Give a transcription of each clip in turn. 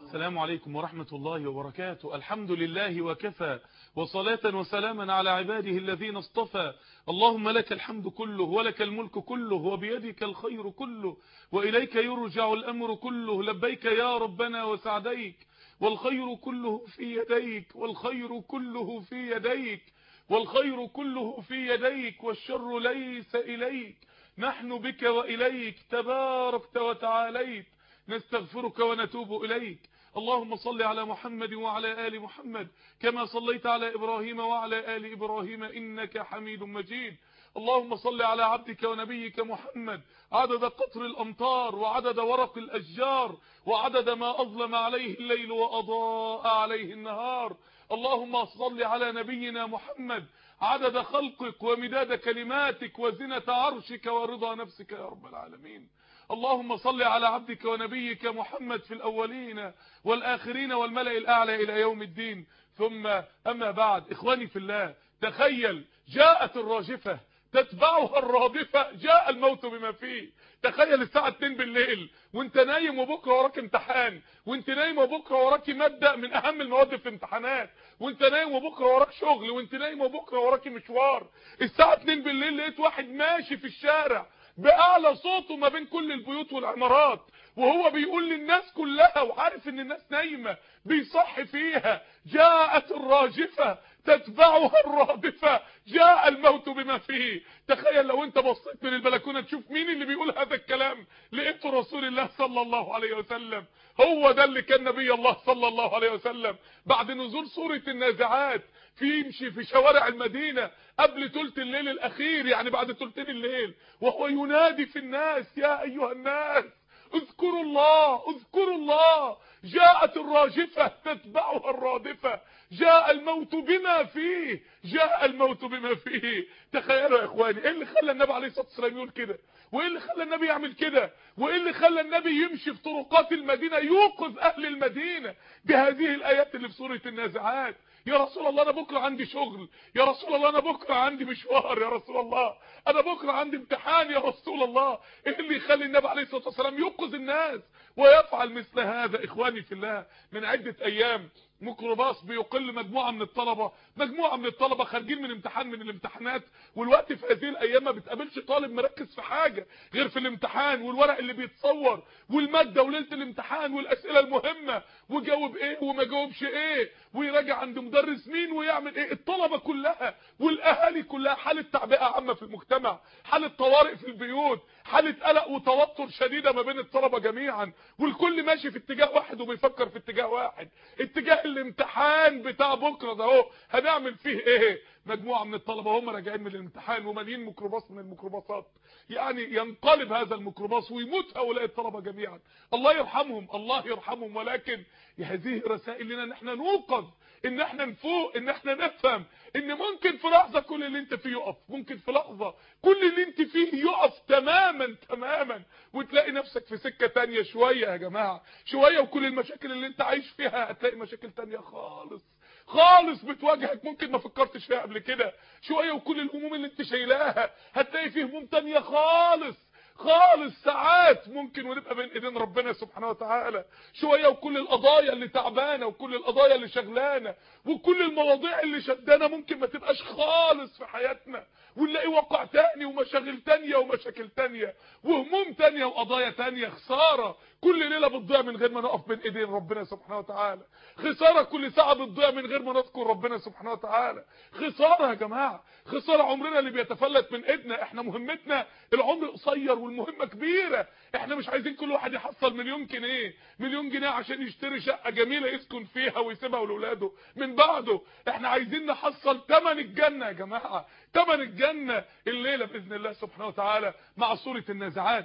السلام عليكم ورحمة الله وبركاته الحمد لله وكفى وصلاة وسلاما على عباده الذين اصطفى اللهم لك الحمد كله ولك الملك كله وبيدك الخير كله وإليك يرجع الأمر كله لبيك يا ربنا وسعديك والخير كله في يديك والخير كله في يديك والخير كله في يديك والشر ليس إليك نحن بك وإليك تباركت وتعاليت نستغفرك ونتوب إليك اللهم صل على محمد وعلى آل محمد كما صليت على إبراهيم وعلى آل إبراهيم إنك حميد مجيد اللهم صل على عبدك ونبيك محمد عدد قطر الأمطار وعدد ورق الأشجار وعدد ما أظلم عليه الليل وأضاء عليه النهار اللهم صل على نبينا محمد عدد خلقك ومداد كلماتك وزنة عرشك ورضا نفسك يا رب العالمين اللهم صل على عبدك ونبيك محمد في الأولين والآخرين والملأ الأعلى إلى يوم الدين ثم أما بعد إخواني في الله تخيل جاءت الراجفة تتبعها الرادفة جاء الموت بما فيه تخيل الساعة 2 بالليل وانت نايم وبكرة وراك امتحان وانت نايم وبكرة وراك مادة من اهم المواد في الامتحانات وانت نايم وبكرة وراك شغل وانت نايم وبكرة وراك مشوار الساعة 2 بالليل لقيت واحد ماشي في الشارع بأعلى صوته ما بين كل البيوت والعمارات وهو بيقول للناس كلها وعارف ان الناس نايمة بيصح فيها جاءت الراجفة تتبعها الرادفة جاء الموت بما فيه تخيل لو انت بصيت من البلكونة تشوف مين اللي بيقول هذا الكلام لقيته رسول الله صلى الله عليه وسلم هو ده اللي كان نبي الله صلى الله عليه وسلم بعد نزول سورة النازعات في يمشي في شوارع المدينة قبل ثلث الليل الاخير يعني بعد ثلثين الليل وهو ينادي في الناس يا ايها الناس اذكروا الله اذكروا الله جاءت الراجفة تتبعها الرادفة جاء الموت بما فيه جاء الموت بما فيه تخيلوا يا اخواني ايه اللي خلى النبي عليه الصلاه والسلام يقول كده وايه اللي خلى النبي يعمل كده وايه اللي خلى النبي يمشي في طرقات المدينه يوقظ اهل المدينه بهذه الايات اللي في سوره النازعات يا رسول الله انا بكره عندي شغل يا رسول الله انا بكره عندي مشوار يا رسول الله انا بكره عندي امتحان يا رسول الله ايه اللي يخلي النبي عليه الصلاه والسلام يوقظ الناس ويفعل مثل هذا اخواني في الله من عده ايام ميكروباص بيقل مجموعه من الطلبه مجموعه من الطلبه خارجين من امتحان من الامتحانات والوقت في هذه الايام ما بتقابلش طالب مركز في حاجه غير في الامتحان والورق اللي بيتصور والماده وليله الامتحان والاسئله المهمه وجاوب ايه وما جاوبش ايه ويراجع عند مدرس مين ويعمل ايه الطلبه كلها والاهالي كلها حاله تعبئه عامه في المجتمع حاله طوارئ في البيوت حاله قلق وتوتر شديده ما بين الطلبه جميعا والكل ماشي في اتجاه واحد وبيفكر في اتجاه واحد اتجاه الامتحان بتاع بكره ده اهو هنعمل فيه ايه مجموعه من الطلبه هم راجعين من الامتحان ومالين ميكروباص من الميكروباصات يعني ينقلب هذا الميكروباص ويموت هؤلاء الطلبه جميعا الله يرحمهم الله يرحمهم ولكن هذه رسائل لنا ان احنا نوقظ ان احنا نفوق ان احنا نفهم ان ممكن في لحظه كل اللي انت فيه يقف ممكن في لحظه كل اللي انت فيه يقف تماما تماما وتلاقي نفسك في سكه تانية شويه يا جماعه شويه وكل المشاكل اللي انت عايش فيها هتلاقي مشاكل تانية خالص خالص بتواجهك ممكن ما فكرتش فيها قبل كده شويه وكل الهموم اللي انت شايلاها هتلاقي فيه هموم تانية خالص خالص ساعات ممكن ونبقى بين ايدين ربنا سبحانه وتعالى شويه وكل القضايا اللي تعبانه وكل القضايا اللي شغلانه وكل المواضيع اللي شدانا ممكن ما تبقاش خالص في حياتنا ونلاقي واقع تاني ومشاغل تانية ومشاكل تانية وهموم تانية وقضايا تانية خساره كل ليله بتضيع من غير ما نقف بين ايدين ربنا سبحانه وتعالى خساره كل ساعه بتضيع من غير ما نذكر ربنا سبحانه وتعالى خساره يا جماعه خساره عمرنا اللي بيتفلت من ايدنا احنا مهمتنا العمر قصير والمهمه كبيره احنا مش عايزين كل واحد يحصل مليون جنيه مليون جنيه عشان يشتري شقه جميله يسكن فيها ويسيبها لاولاده من بعده احنا عايزين نحصل ثمن الجنه يا جماعه ثمن الجنه الليله باذن الله سبحانه وتعالى مع سوره النازعات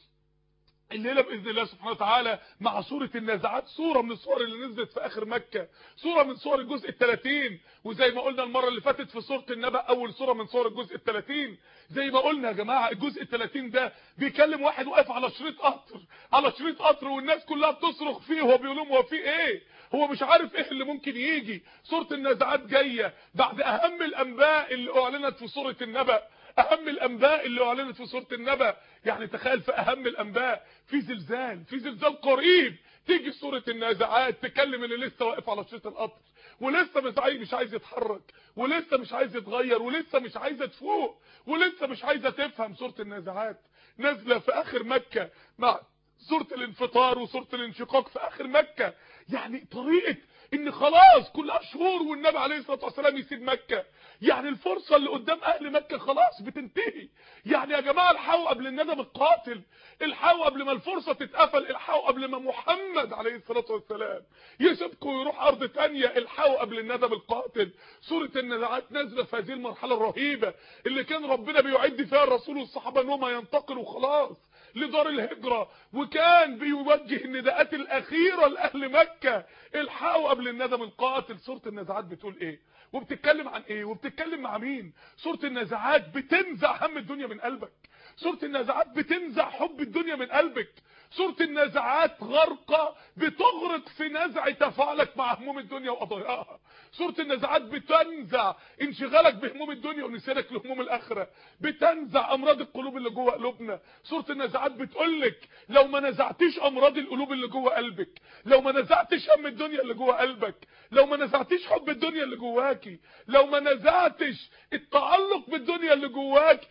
الليلة بإذن الله سبحانه وتعالى مع سورة النازعات سورة من السور اللي نزلت في آخر مكة سورة من سور الجزء الثلاثين وزي ما قلنا المرة اللي فاتت في سورة النبأ أول سورة من سور الجزء الثلاثين زي ما قلنا يا جماعة الجزء الثلاثين ده بيكلم واحد واقف على شريط قطر على شريط قطر والناس كلها بتصرخ فيه وهو بيقول لهم هو في ايه هو مش عارف ايه اللي ممكن يجي سورة النازعات جاية بعد أهم الأنباء اللي أعلنت في سورة النبأ اهم الانباء اللي اعلنت في سوره النبأ يعني تخيل في اهم الانباء في زلزال في زلزال قريب تيجي سوره النازعات تكلم اللي لسه واقف على شريط القطر ولسه مش عايز مش عايز يتحرك ولسه مش عايز يتغير ولسه مش عايزه تفوق ولسه مش عايزه تفهم سوره النازعات نازله في اخر مكه مع سوره الانفطار وسوره الانشقاق في اخر مكه يعني طريقه ان خلاص كلها شهور والنبي عليه الصلاه والسلام يسيب مكه يعني الفرصه اللي قدام اهل مكه خلاص بتنتهي يعني يا جماعه الحقوا قبل الندم القاتل الحقوا قبل ما الفرصه تتقفل الحقوا قبل ما محمد عليه الصلاه والسلام يسيبكم ويروح ارض ثانيه الحقوا قبل الندم القاتل سوره النزعات نازله في هذه المرحله الرهيبه اللي كان ربنا بيعد فيها الرسول والصحابه انهم ينتقلوا خلاص لدار الهجرة وكان بيوجه النداءات الأخيرة لأهل مكة الحقوا قبل الندم القاتل سورة النزعات بتقول ايه وبتتكلم عن ايه وبتتكلم مع مين سورة النزعات بتنزع هم الدنيا من قلبك سورة النزعات بتنزع حب الدنيا من قلبك سورة النزعات غرقة بتغرق في نزع تفاعلك مع هموم الدنيا وقضاياها سورة النزعات بتنزع انشغالك بهموم الدنيا ونسيانك لهموم الاخرة بتنزع امراض القلوب اللي جوه قلوبنا سورة النزعات بتقولك لو ما نزعتيش امراض القلوب اللي جوه قلبك لو ما نزعتش هم الدنيا اللي جوه قلبك لو ما نزعتيش حب الدنيا اللي جواكي لو ما نزعتش التعلق بالدنيا اللي جواك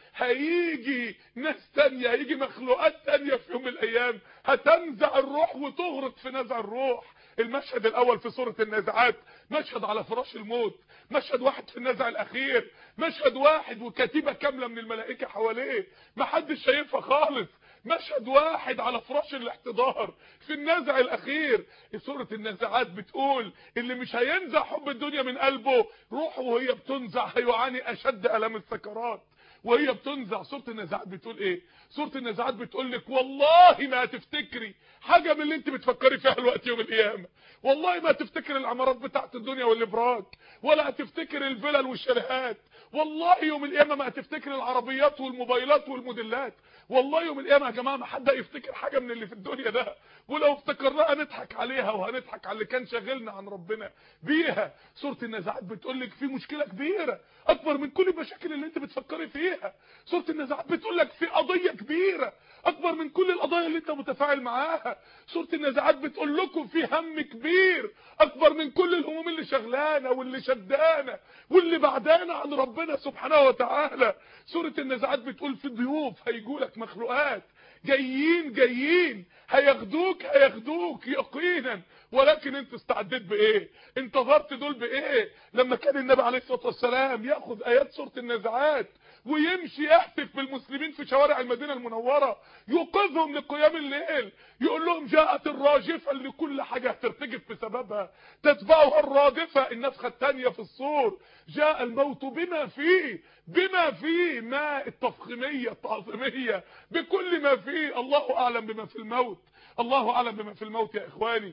هيجي ناس تانية هيجي مخلوقات تانية في يوم من الايام هتنزع الروح وتغرق في نزع الروح المشهد الاول في سورة النازعات مشهد على فراش الموت مشهد واحد في النزع الاخير مشهد واحد وكتيبة كاملة من الملائكة حواليه محدش شايفها خالص مشهد واحد على فراش الاحتضار في النزع الاخير سورة النازعات بتقول اللي مش هينزع حب الدنيا من قلبه روحه وهي بتنزع هيعاني اشد الام السكرات وهي بتنزع سوره النزعات بتقول ايه سوره النزعات بتقول لك والله ما هتفتكري حاجه من اللي انت بتفكري فيها الوقت يوم القيامه والله ما هتفتكري العمارات بتاعت الدنيا والابراج ولا هتفتكري الفلل والشاليهات والله يوم القيامه ما هتفتكري العربيات والموبايلات والموديلات والله يوم القيامه يا جماعه ما حد يفتكر حاجه من اللي في الدنيا ده ولو افتكرناها نضحك عليها وهنضحك على اللي كان شاغلنا عن ربنا بيها سوره النزعات بتقول لك في مشكله كبيره اكبر من كل المشاكل اللي انت بتفكري فيها سوره النزعات بتقول لك في قضيه كبيره اكبر من كل القضايا اللي انت متفاعل معاها سوره النزعات بتقول لكم في هم كبير اكبر من كل الهموم اللي شغلانا واللي شدانا واللي بعدانا عن ربنا سبحانه وتعالى سوره النزعات بتقول في ضيوف هيجوا لك مخلوقات جايين جايين هياخدوك هياخدوك يقينا ولكن انت استعديت بايه انتظرت دول بايه لما كان النبي عليه الصلاه والسلام ياخذ ايات سوره النزعات ويمشي يهتف بالمسلمين في شوارع المدينه المنوره يوقظهم لقيام الليل يقول لهم جاءت الراجفه اللي كل حاجه هترتجف بسببها تتبعها الرادفه النفخه الثانيه في الصور جاء الموت بما فيه بما فيه ما التفخيميه التعظيميه بكل ما فيه الله اعلم بما في الموت الله اعلم بما في الموت يا اخواني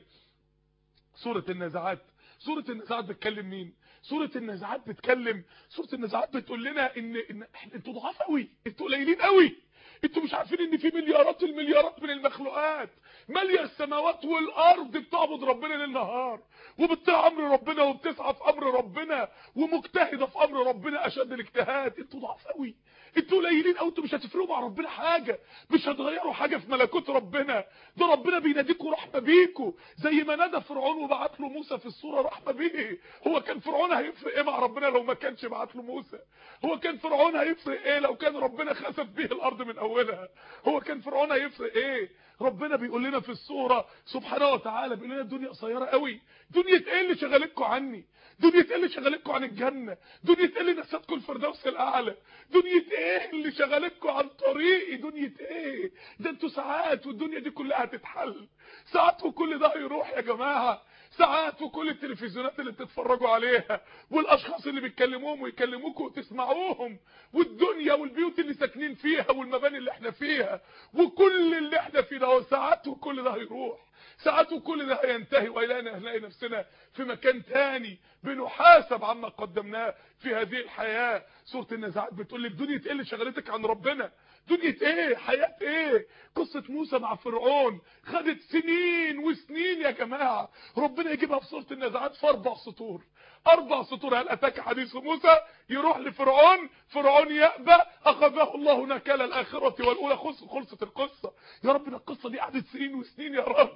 سوره النزعات سوره النزعات بتكلم مين سوره النزعات بتكلم سوره النزعات بتقول لنا ان, إن انتوا ضعاف قوي انتوا قليلين قوي انتوا مش عارفين ان في مليارات المليارات من المخلوقات ماليه السماوات والارض بتعبد ربنا ليل نهار وبتطيع امر ربنا وبتسعى في امر ربنا ومجتهده في امر ربنا اشد الاجتهاد انتوا ضعاف قوي انتوا قليلين قوي انتوا مش هتفرقوا مع ربنا حاجه مش هتغيروا حاجه في ملكوت ربنا ده ربنا بيناديكوا رحمه بيكوا زي ما نادى فرعون وبعت له موسى في الصوره رحمه بيه هو كان فرعون هيفرق ايه مع ربنا لو ما كانش بعت له موسى هو كان فرعون هيفرق ايه لو كان ربنا خسف بيه الارض من اولها هو كان فرعون هيفرق ايه ربنا بيقول لنا في الصوره سبحانه وتعالى بيقول لنا الدنيا قصيره قوي دنيا ايه اللي شغلتكم عني دنيا ايه اللي شغلتكم عن الجنه دنيا ايه اللي نسيتكم الفردوس الاعلى دنيا ايه اللي شغلتكم عن طريقي دنيا ايه ده انتوا ساعات والدنيا دي كلها هتتحل ساعات وكل ده هيروح يا جماعه ساعات وكل التلفزيونات اللي بتتفرجوا عليها والاشخاص اللي بيتكلموهم ويكلموكم وتسمعوهم والدنيا والبيوت اللي ساكنين فيها والمباني اللي احنا فيها وكل اللي احنا فيه ده ساعات وكل ده هيروح ساعات وكل ده هينتهي وإلينا هنلاقي نفسنا في مكان تاني بنحاسب عما قدمناه في هذه الحياة سورة النزاعات بتقول لك دنيا ايه اللي شغلتك عن ربنا دنيا ايه حياة ايه قصة موسى مع فرعون خدت سنين وسنين يا جماعة ربنا يجيبها في سورة النزاعات في اربع سطور اربع سطور هل اتاك حديث موسى يروح لفرعون فرعون يأبى اخذه الله نكال الاخرة والاولى خلصت القصة يا رب القصة دي قعدت سنين وسنين يا رب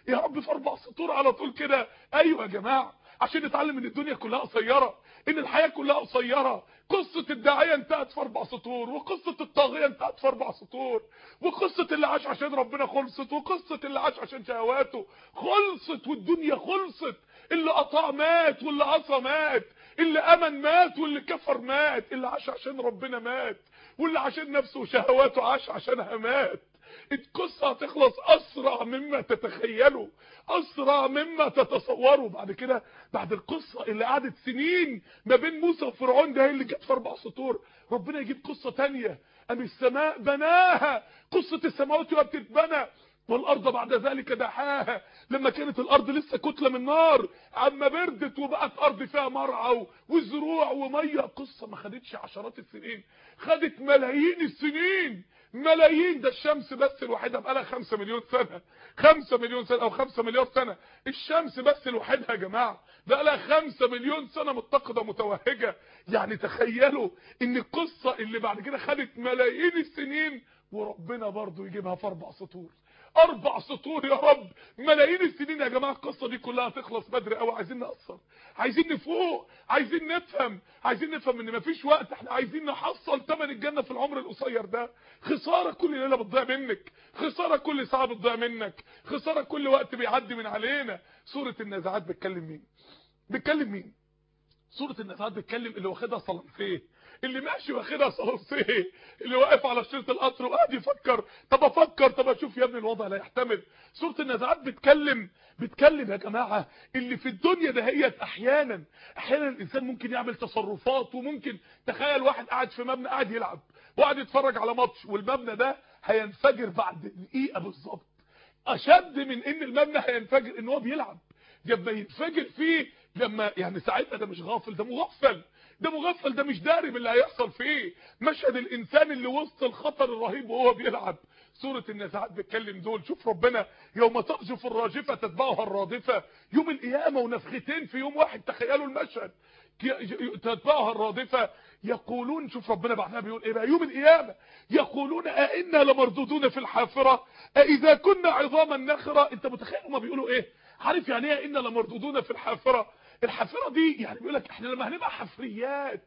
يا رب في اربع سطور على طول كده ايوه يا جماعه عشان نتعلم ان الدنيا كلها قصيره ان الحياه كلها قصيره قصه الداعيه انتهت في اربع سطور وقصه الطاغيه انتهت في اربع سطور وقصه اللي عاش عشان ربنا خلصت وقصه اللي عاش عشان شهواته خلصت والدنيا خلصت اللي قطع مات واللي عصى مات اللي امن مات واللي كفر مات اللي عاش عشان ربنا مات واللي عشان نفسه وشهواته عاش عشانها مات القصة هتخلص أسرع مما تتخيلوا أسرع مما تتصوروا بعد كده بعد القصة اللي قعدت سنين ما بين موسى وفرعون ده هي اللي جت في أربع سطور ربنا يجيب قصة تانية أم السماء بناها قصة السماوات وهي بتتبنى والارض بعد ذلك دحاها لما كانت الارض لسه كتله من نار عما بردت وبقت ارض فيها مرعى وزروع وميه قصه ما خدتش عشرات السنين خدت ملايين السنين ملايين ده الشمس بس الوحيده بقى لها 5 مليون سنه 5 مليون سنه او 5 مليار سنه الشمس بس الوحيده يا جماعه بقى لها 5 مليون سنه متقده متوهجه يعني تخيلوا ان القصه اللي بعد كده خدت ملايين السنين وربنا برضو يجيبها في اربع سطور اربع سطور يا رب ملايين السنين يا جماعه القصه دي كلها تخلص بدري قوي عايزين نقصر عايزين نفوق عايزين نفهم عايزين نفهم ان مفيش وقت احنا عايزين نحصل ثمن الجنه في العمر القصير ده خساره كل ليله بتضيع منك خساره كل ساعه بتضيع منك خساره كل وقت بيعدي من علينا سوره النازعات بتكلم مين بتكلم مين سوره النازعات بتكلم اللي واخدها صلنفيه اللي ماشي واخدها صلصيه اللي واقف على شريط القطر وقاعد يفكر طب افكر طب اشوف يا ابني الوضع لا يحتمل سوره النازعات بتكلم بتكلم يا جماعه اللي في الدنيا دهيت احيانا احيانا الانسان ممكن يعمل تصرفات وممكن تخيل واحد قاعد في مبنى قاعد يلعب وقاعد يتفرج على ماتش والمبنى ده هينفجر بعد دقيقه بالظبط اشد من ان المبنى هينفجر ان هو بيلعب لما ينفجر فيه لما يعني ساعتها ده مش غافل ده مغفل ده مغفل ده مش داري باللي هيحصل فيه مشهد الانسان اللي وسط الخطر الرهيب وهو بيلعب سورة النازعات بتكلم دول شوف ربنا يوم ترجف الراجفة تتبعها الرادفة يوم القيامة ونفختين في يوم واحد تخيلوا المشهد تتبعها الرادفة يقولون شوف ربنا بعدها بيقول ايه بقى يوم القيامة يقولون أئنا لمردودون في الحافرة أئذا كنا عظاما نخرة انت متخيل ما بيقولوا ايه عارف يعني ايه إنا لمردودون في الحافرة الحافرة دي يعني بيقول لك احنا لما هنبقى حفريات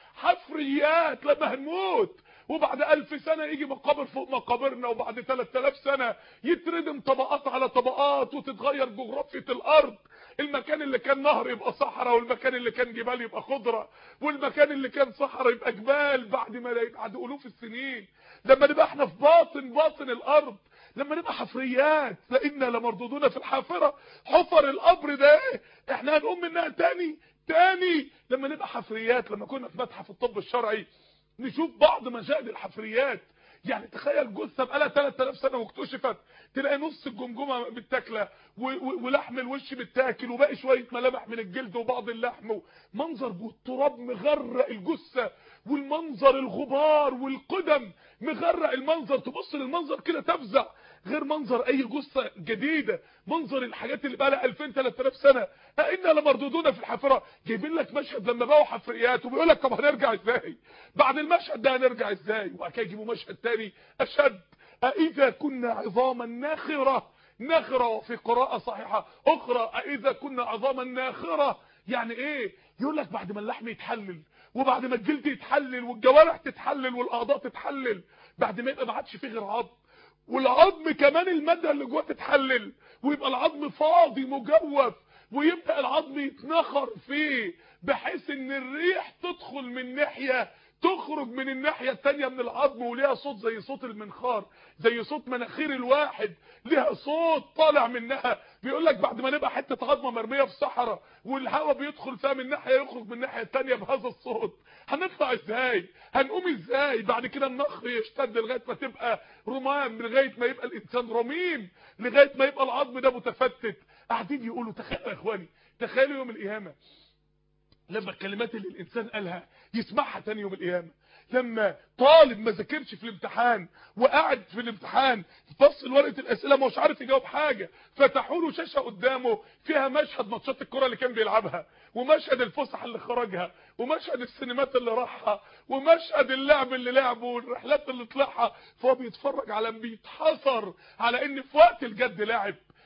حفريات لما هنموت وبعد ألف سنة يجي مقابر فوق مقابرنا وبعد 3000 سنة يتردم طبقات على طبقات وتتغير جغرافية الأرض المكان اللي كان نهر يبقى صحراء والمكان اللي كان جبال يبقى خضرة والمكان اللي كان صحراء يبقى جبال بعد ما بعد ألوف السنين لما نبقى احنا في باطن باطن الأرض لما نبقى حفريات لإنا لمردودون في الحافرة حفر القبر ده احنا هنقوم منها تاني تاني لما نبقى حفريات لما كنا في متحف الطب الشرعي نشوف بعض مشاهد الحفريات يعني تخيل جثه بقالها 3000 سنه واكتشفت تلاقي نص الجمجمه متاكله ولحم الوش متاكل وباقي شويه ملامح من الجلد وبعض اللحم منظر والتراب مغرق الجثه والمنظر الغبار والقدم مغرق المنظر تبص للمنظر كده تفزع غير منظر اي جثه جديده منظر الحاجات اللي بقى لها 2000 3000 سنه ائنا لمردودون في الحافره جايبين لك مشهد لما بقوا حفريات وبيقول لك طب هنرجع ازاي بعد المشهد ده هنرجع ازاي وبعد كده يجيبوا مشهد تاني اشد أإذا كنا عظاما ناخره ناخره وفي قراءه صحيحه اخرى أإذا كنا عظاما ناخره يعني ايه يقول لك بعد ما اللحم يتحلل وبعد ما الجلد يتحلل والجوارح تتحلل والاعضاء تتحلل بعد ما يبقى ما عادش فيه غير عظم والعظم كمان الماده اللي جواه تتحلل ويبقى العظم فاضي مجوف ويبدا العظم يتنخر فيه بحيث ان الريح تدخل من ناحيه تخرج من الناحيه الثانيه من العظم وليها صوت زي صوت المنخار زي صوت مناخير الواحد ليها صوت طالع منها بيقول لك بعد ما نبقى حته عظمه مرميه في صحراء والهواء بيدخل فيها من ناحيه يخرج من الناحيه الثانيه بهذا الصوت هنطلع ازاي هنقوم ازاي بعد كده النخر يشتد لغايه ما تبقى رمام لغايه ما يبقى الانسان رميم لغايه ما يبقى العظم ده متفتت قاعدين يقولوا تخيلوا يا اخواني تخيلوا يوم القيامه لما الكلمات اللي الانسان قالها يسمعها تاني يوم القيامه لما طالب ما ذاكرش في الامتحان وقعد في الامتحان فصل ورقه الاسئله ما هوش عارف يجاوب حاجه فتحوا له شاشه قدامه فيها مشهد ماتشات الكره اللي كان بيلعبها ومشهد الفسح اللي خرجها ومشهد السينمات اللي راحها ومشهد اللعب اللي لعبه والرحلات اللي طلعها فهو بيتفرج على بيتحصر على ان في وقت الجد لعب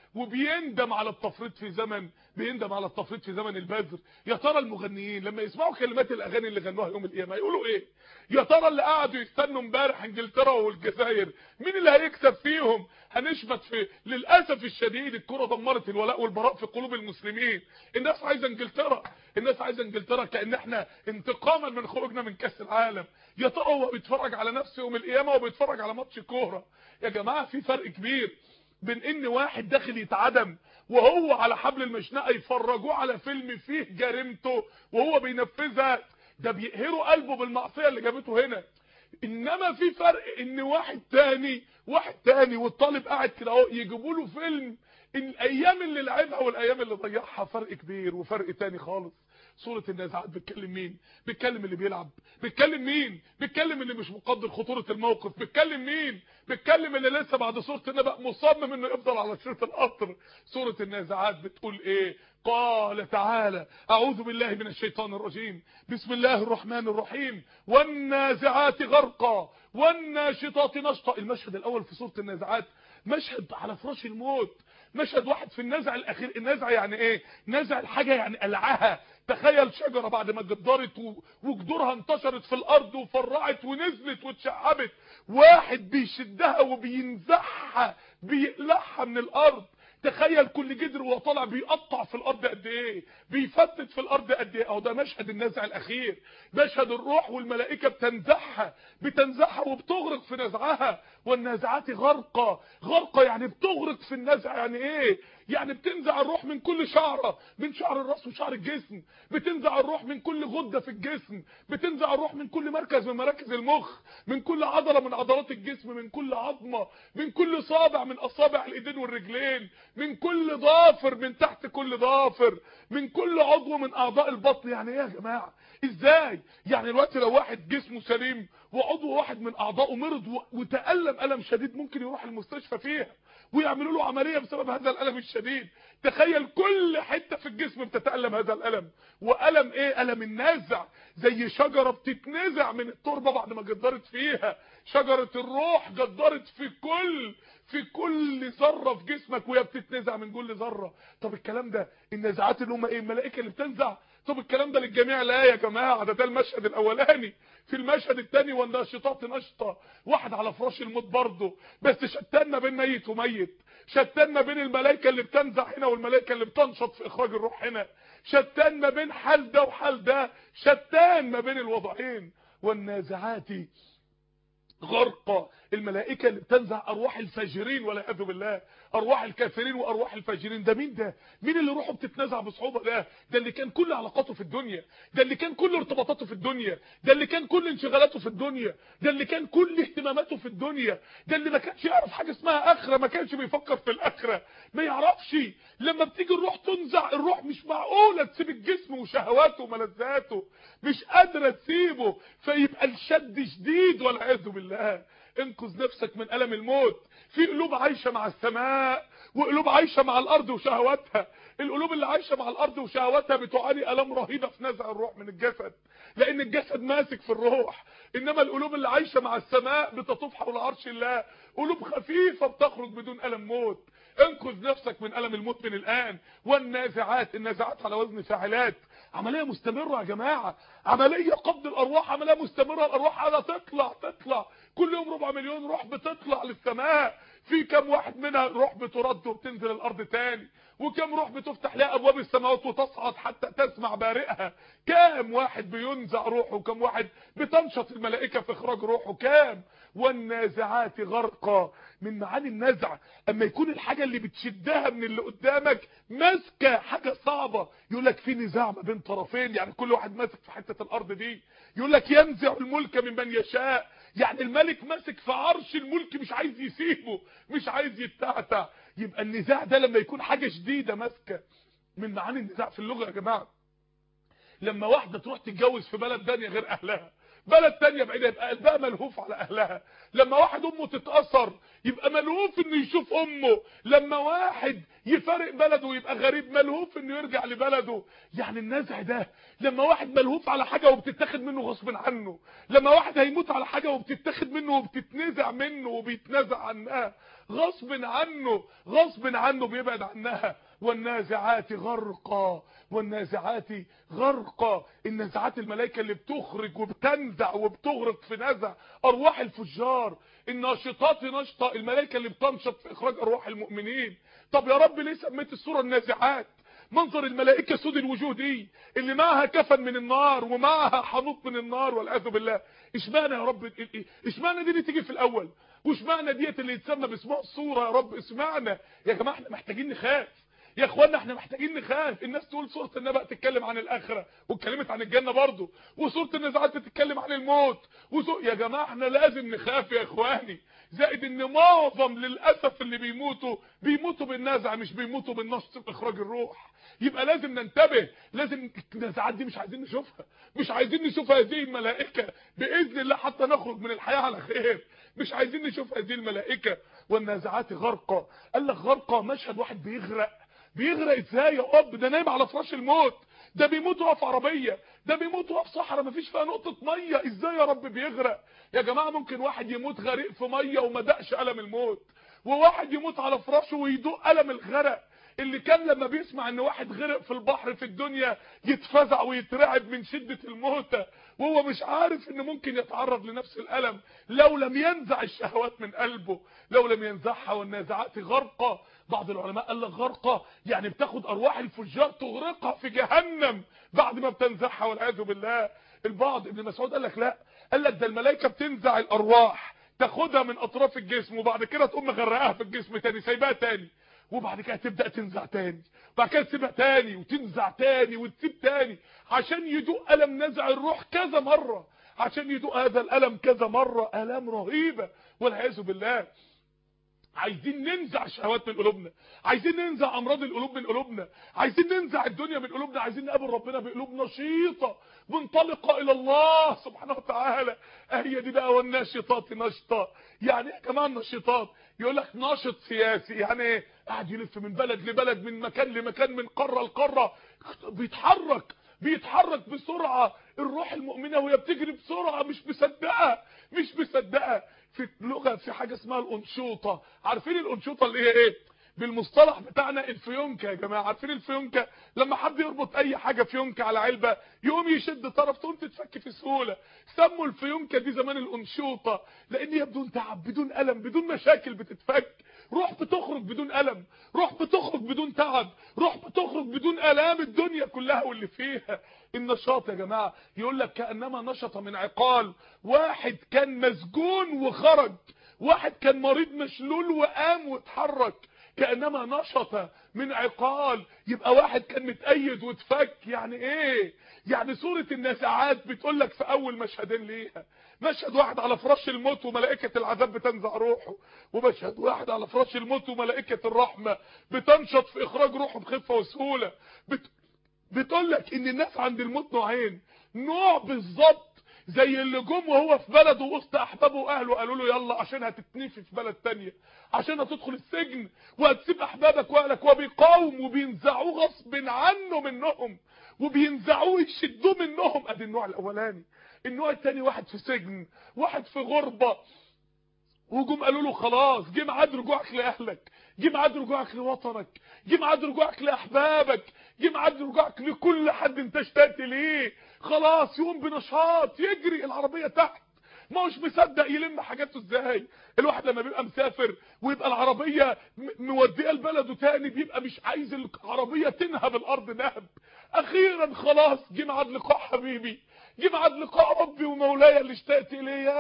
وبيندم على التفريط في زمن بيندم على التفريط في زمن البذر يا ترى المغنيين لما يسمعوا كلمات الاغاني اللي غنوها يوم القيامه يقولوا ايه يا ترى اللي قعدوا يستنوا امبارح انجلترا والجزائر مين اللي هيكسب فيهم هنشبت في للاسف الشديد الكره دمرت الولاء والبراء في قلوب المسلمين الناس عايزه انجلترا الناس عايزه انجلترا كان احنا انتقاما من خروجنا من كاس العالم يا ترى هو بيتفرج على نفسه يوم القيامه وبيتفرج على ماتش كوره يا جماعه في فرق كبير بين ان واحد داخل يتعدم وهو على حبل المشنقه يفرجوه على فيلم فيه جريمته وهو بينفذها ده بيقهروا قلبه بالمعصيه اللي جابته هنا انما في فرق ان واحد تاني واحد تاني والطالب قاعد كده اهو يجيبوا له فيلم الايام اللي لعبها والايام اللي ضيعها فرق كبير وفرق تاني خالص سوره النازعات بتكلم مين بتكلم اللي بيلعب بتكلم مين بتكلم اللي مش مقدر خطوره الموقف بتكلم مين بتكلم اللي لسه بعد سوره النبأ مصمم انه يفضل على شريط القطر سوره النازعات بتقول ايه قال تعالى اعوذ بالله من الشيطان الرجيم بسم الله الرحمن الرحيم والنازعات غرقا والناشطات نشطا المشهد الاول في سوره النازعات مشهد على فراش الموت مشهد واحد في النزع الاخير النزع يعني ايه نزع الحاجه يعني قلعها تخيل شجره بعد ما جدرت وجذورها انتشرت في الارض وفرعت ونزلت واتشعبت واحد بيشدها وبينزعها بيقلعها من الارض تخيل كل جدر وهو طالع بيقطع في الارض قد ايه بيفتت في الارض قد ايه اهو ده مشهد النزع الاخير مشهد الروح والملائكه بتنزعها بتنزعها وبتغرق في نزعها والنازعات غرقه غرقه يعني بتغرق في النزع يعني ايه يعني بتنزع الروح من كل شعره من شعر الراس وشعر الجسم بتنزع الروح من كل غده في الجسم بتنزع الروح من كل مركز من مراكز المخ من كل عضله من عضلات الجسم من كل عظمه من كل صابع من اصابع الايدين والرجلين من كل ضافر من تحت كل ضافر من كل عضو من اعضاء البطن يعني ايه يا جماعه ازاي يعني دلوقتي لو واحد جسمه سليم وعضو واحد من اعضائه مرض وتالم الم شديد ممكن يروح المستشفى فيها ويعملوا له عمليه بسبب هذا الالم الشديد تخيل كل حته في الجسم بتتالم هذا الالم والم ايه الم النازع زي شجره بتتنزع من التربه بعد ما جدرت فيها شجره الروح جدرت في كل في كل ذره في جسمك وهي بتتنزع من كل ذره طب الكلام ده النزعات اللي هم ايه الملائكه اللي بتنزع طب الكلام ده للجميع لا يا جماعه ده ده المشهد الاولاني في المشهد الثاني والناشطات نشطه واحد على فراش الموت برضه بس شتان ما بين ميت وميت شتان ما بين الملائكه اللي بتنزع هنا والملائكه اللي بتنشط في اخراج الروح هنا شتان ما بين حال ده وحال ده شتان ما بين الوضعين والنازعات غرقة الملائكة اللي بتنزع أرواح الفاجرين والعياذ بالله أرواح الكافرين وأرواح الفاجرين ده مين ده مين اللي روحه بتتنزع بصعوبة ده ده اللي كان كل علاقاته في الدنيا ده اللي كان كل ارتباطاته في الدنيا ده اللي كان كل انشغالاته في الدنيا ده اللي كان كل اهتماماته في الدنيا ده اللي ما كانش يعرف حاجة اسمها آخرة ما كانش بيفكر في الآخرة ما يعرفش لما بتيجي الروح تنزع الروح مش معقولة تسيب الجسم وشهواته وملذاته مش قادرة تسيبه فيبقى الشد شديد والعياذ بالله انقذ نفسك من ألم الموت في قلوب عايشة مع السماء وقلوب عايشة مع الأرض وشهواتها القلوب اللي عايشة مع الأرض وشهواتها بتعاني ألم رهيبة في نزع الروح من الجسد لأن الجسد ماسك في الروح إنما القلوب اللي عايشة مع السماء بتطوف حول عرش الله قلوب خفيفة بتخرج بدون ألم موت انقذ نفسك من ألم الموت من الآن والنازعات النازعات على وزن فاعلات عملية مستمرة يا جماعة عملية قبض الأرواح عملية مستمرة الأرواح على تطلع تطلع كل يوم ربع مليون روح بتطلع للسماء في كم واحد منها روح بترد وبتنزل الأرض تاني وكم روح بتفتح لها أبواب السماوات وتصعد حتى تسمع بارئها كام واحد بينزع روحه وكم واحد بتنشط الملائكة في إخراج روحه كام والنازعات غرقا من معاني النزع اما يكون الحاجة اللي بتشدها من اللي قدامك ماسكة حاجة صعبة يقول لك في نزاع ما بين طرفين يعني كل واحد ماسك في حتة الارض دي يقول لك ينزع الملك ممن يشاء يعني الملك ماسك في عرش الملك مش عايز يسيبه مش عايز يتعتع يبقى النزاع ده لما يكون حاجة شديدة ماسكة من معاني النزاع في اللغة يا جماعة لما واحدة تروح تتجوز في بلد تانية غير اهلها بلد تانية بعيدة يبقى قلبها ملهوف على اهلها لما واحد امه تتأثر يبقى ملهوف انه يشوف امه لما واحد يفارق بلده ويبقى غريب ملهوف انه يرجع لبلده يعني النزع ده لما واحد ملهوف على حاجة وبتتاخد منه غصب عنه لما واحد هيموت على حاجة وبتتاخد منه وبتتنزع منه وبيتنازع عنها غصب عنه غصب عنه بيبعد عنها والنازعات غرقا والنازعات غرقا النازعات الملائكة اللي بتخرج وبتنزع وبتغرق في نزع ارواح الفجار الناشطات نشطة الملائكة اللي بتنشط في اخراج ارواح المؤمنين طب يا رب ليه سميت السورة النازعات منظر الملائكة سود الوجوه دي اللي معها كفن من النار ومعها حنوط من النار والعياذ بالله اشمعنى يا رب اشمعنى دي اللي تيجي في الاول واشمعنى ديت اللي يتسمى باسمها الصورة يا رب اسمعنا يا جماعة احنا محتاجين نخاف يا اخوانا احنا محتاجين نخاف الناس تقول سوره النبأ تتكلم عن الاخره واتكلمت عن الجنه برضه وسوره النزعات بتتكلم عن الموت وسو... يا جماعه احنا لازم نخاف يا اخواني زائد ان معظم للاسف اللي بيموتوا بيموتوا بالنزع مش بيموتوا بالنشط باخراج الروح يبقى لازم ننتبه لازم النزعات دي مش عايزين نشوفها مش عايزين نشوف هذه الملائكه باذن الله حتى نخرج من الحياه على خير مش عايزين نشوف هذه الملائكه والنازعات غرقا قال لك غرقا مشهد واحد بيغرق بيغرق ازاي يا اب ده نايم على فراش الموت ده بيموت وهو في عربيه ده بيموت وهو في صحراء مفيش فيها نقطه ميه ازاي يا رب بيغرق يا جماعه ممكن واحد يموت غريق في ميه وما دقش الم الموت وواحد يموت على فراشه ويدوق الم الغرق اللي كان لما بيسمع ان واحد غرق في البحر في الدنيا يتفزع ويترعب من شدة الموتى وهو مش عارف ان ممكن يتعرض لنفس الالم لو لم ينزع الشهوات من قلبه لو لم ينزعها والنازعات غرقة بعض العلماء قال لك غرقة يعني بتاخد ارواح الفجار تغرقها في جهنم بعد ما بتنزعها والعياذ بالله البعض ابن مسعود قال لك لا قال لك ده الملائكه بتنزع الارواح تاخدها من اطراف الجسم وبعد كده تقوم مغرقاها في الجسم تاني سايباها تاني وبعد كده تبدا تنزع تاني وبعد كده تسيبها تاني وتنزع تاني وتسيب تاني عشان يدوق الم نزع الروح كذا مره عشان يدوق هذا الالم كذا مره الام رهيبه والعياذ بالله عايزين ننزع شهوات من قلوبنا عايزين ننزع امراض القلوب من قلوبنا عايزين ننزع الدنيا من قلوبنا عايزين نقابل ربنا بقلوب نشيطه منطلقه الى الله سبحانه وتعالى هي دي بقى والناشطات نشطه يعني ايه يا جماعه النشيطات يقول لك ناشط سياسي يعني ايه قاعد يلف من بلد لبلد من مكان لمكان من قاره لقاره بيتحرك بيتحرك بسرعه الروح المؤمنه وهي بتجري بسرعه مش مصدقه مش مصدقه في اللغه في حاجه اسمها الانشوطه عارفين الانشوطه اللي هي ايه بالمصطلح بتاعنا الفيونكه يا جماعه عارفين الفيونكه لما حد يربط اي حاجه فيونكه على علبه يقوم يشد طرف تقوم تتفك في سهوله سموا الفيونكه دي زمان الانشوطه لان هي بدون تعب بدون الم بدون مشاكل بتتفك روح بتخرج بدون الم روح بتخرج بدون تعب روح بتخرج بدون الام الدنيا كلها واللي فيها النشاط يا جماعه يقول لك كانما نشط من عقال واحد كان مسجون وخرج واحد كان مريض مشلول وقام واتحرك كانما نشط من عقال يبقى واحد كان متأيد واتفك يعني ايه يعني سورة النازعات بتقول لك في اول مشهدين ليها مشهد واحد على فراش الموت وملائكة العذاب بتنزع روحه ومشهد واحد على فراش الموت وملائكة الرحمة بتنشط في اخراج روحه بخفة وسهولة بت... بتقول لك ان الناس عند الموت نوعين نوع بالظبط زي اللي جم وهو في بلده وسط احبابه واهله قالوا له يلا عشان هتتنفي في بلد تانية عشان هتدخل السجن وهتسيب احبابك واهلك وبيقاوم وبينزعوه غصب عنه منهم وبينزعوه يشدوه منهم ادي النوع الاولاني النوع الثاني واحد في سجن واحد في غربة وجم قالوا له خلاص جه ميعاد رجوعك لاهلك جه ميعاد رجوعك لوطنك جه ميعاد رجوعك لاحبابك جه ميعاد رجوعك لكل حد انت اشتقت ليه خلاص يقوم بنشاط يجري العربيه تحت ما هوش مصدق يلم حاجاته ازاي الواحد لما بيبقى مسافر ويبقى العربيه موديه لبلده تاني بيبقى مش عايز العربيه تنهب الارض نهب اخيرا خلاص جه ميعاد لقاء حبيبي جه ميعاد لقاء ربي ومولاي اللي اشتقت اليه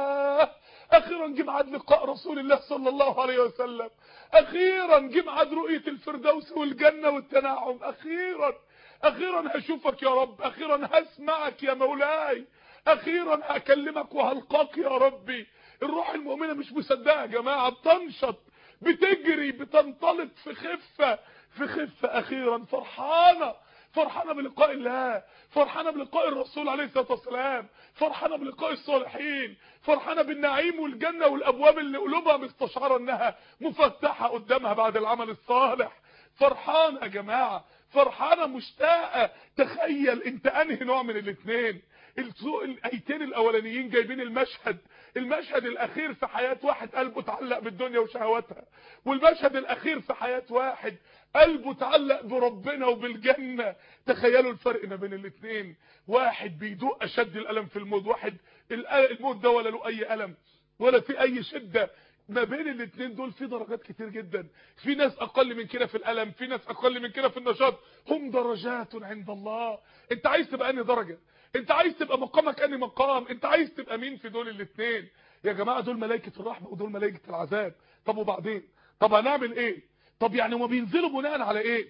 اخيرا جه ميعاد لقاء رسول الله صلى الله عليه وسلم اخيرا جه ميعاد رؤيه الفردوس والجنه والتنعم اخيرا اخيرا هشوفك يا رب اخيرا هسمعك يا مولاي اخيرا هكلمك وهلقاك يا ربي الروح المؤمنه مش مصدقه يا جماعه بتنشط بتجري بتنطلق في خفه في خفه اخيرا فرحانه فرحانه بلقاء الله فرحانه بلقاء الرسول عليه الصلاه والسلام فرحانه بلقاء الصالحين فرحانه بالنعيم والجنه والابواب اللي قلوبها مستشعره انها مفتحه قدامها بعد العمل الصالح فرحانه يا جماعه فرحانه مشتاقه تخيل انت انهي نوع من الاثنين الايتين الاولانيين جايبين المشهد المشهد الاخير في حياه واحد قلبه اتعلق بالدنيا وشهواتها والمشهد الاخير في حياه واحد قلبه اتعلق بربنا وبالجنه تخيلوا الفرق ما بين الاثنين واحد بيدوق اشد الالم في الموت واحد الموت ده ولا له اي الم ولا في اي شده ما بين الاثنين دول في درجات كتير جدا في ناس اقل من كده في الالم في ناس اقل من كده في النشاط هم درجات عند الله انت عايز تبقى انهي درجه انت عايز تبقى مقامك انهي مقام انت عايز تبقى مين في دول الاثنين يا جماعه دول ملائكه الرحمه ودول ملائكه العذاب طب وبعدين طب هنعمل ايه طب يعني هما بينزلوا بناء على ايه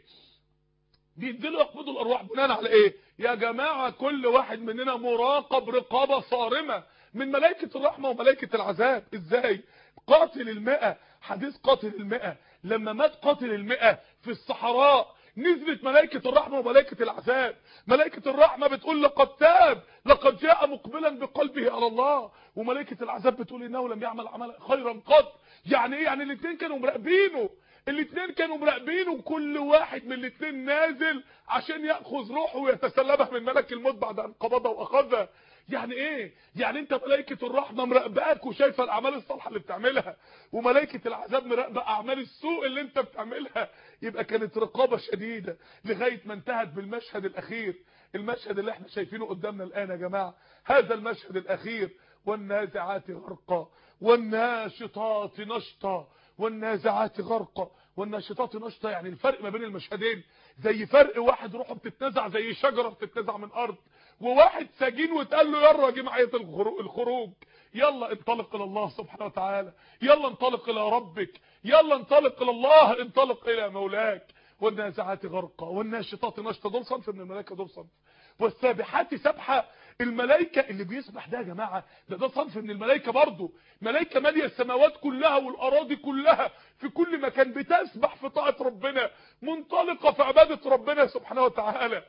بينزلوا يقبضوا الارواح بناء على ايه يا جماعه كل واحد مننا مراقب رقابه صارمه من ملائكه الرحمه وملائكه العذاب ازاي قاتل المئة حديث قاتل المئة لما مات قاتل المئة في الصحراء نزلت ملائكة الرحمة وملائكة العذاب ملائكة الرحمة بتقول لقد تاب لقد جاء مقبلا بقلبه على الله وملائكة العذاب بتقول انه لم يعمل عملا خيرا قط يعني ايه يعني الاثنين كانوا مراقبينه الاثنين كانوا مراقبينه وكل واحد من الاثنين نازل عشان ياخذ روحه ويتسلبها من ملك الموت بعد ان قبضها واخذها يعني ايه يعني انت ملائكه الرحمه مراقباك وشايفه الاعمال الصالحه اللي بتعملها وملائكه العذاب مراقبه اعمال السوء اللي انت بتعملها يبقى كانت رقابه شديده لغايه ما انتهت بالمشهد الاخير المشهد اللي احنا شايفينه قدامنا الان يا جماعه هذا المشهد الاخير والنازعات غرقا والناشطات نشطا والنازعات غرقا والناشطات نشطا يعني الفرق ما بين المشهدين زي فرق واحد روحه بتتنزع زي شجره بتتنزع من ارض وواحد سجين واتقال له يلا جمعيه الخروج يلا انطلق الى الله سبحانه وتعالى يلا انطلق الى ربك يلا انطلق الى الله انطلق الى مولاك والنازعات غرقا والناشطات نشطا دول صنف من الملائكه دول صنف والسابحات سبحه الملائكه اللي بيسبح ده يا جماعه ده ده صنف من الملائكه برضه ملائكه ماليه السماوات كلها والاراضي كلها في كل مكان بتسبح في طاعه ربنا منطلقه في عباده ربنا سبحانه وتعالى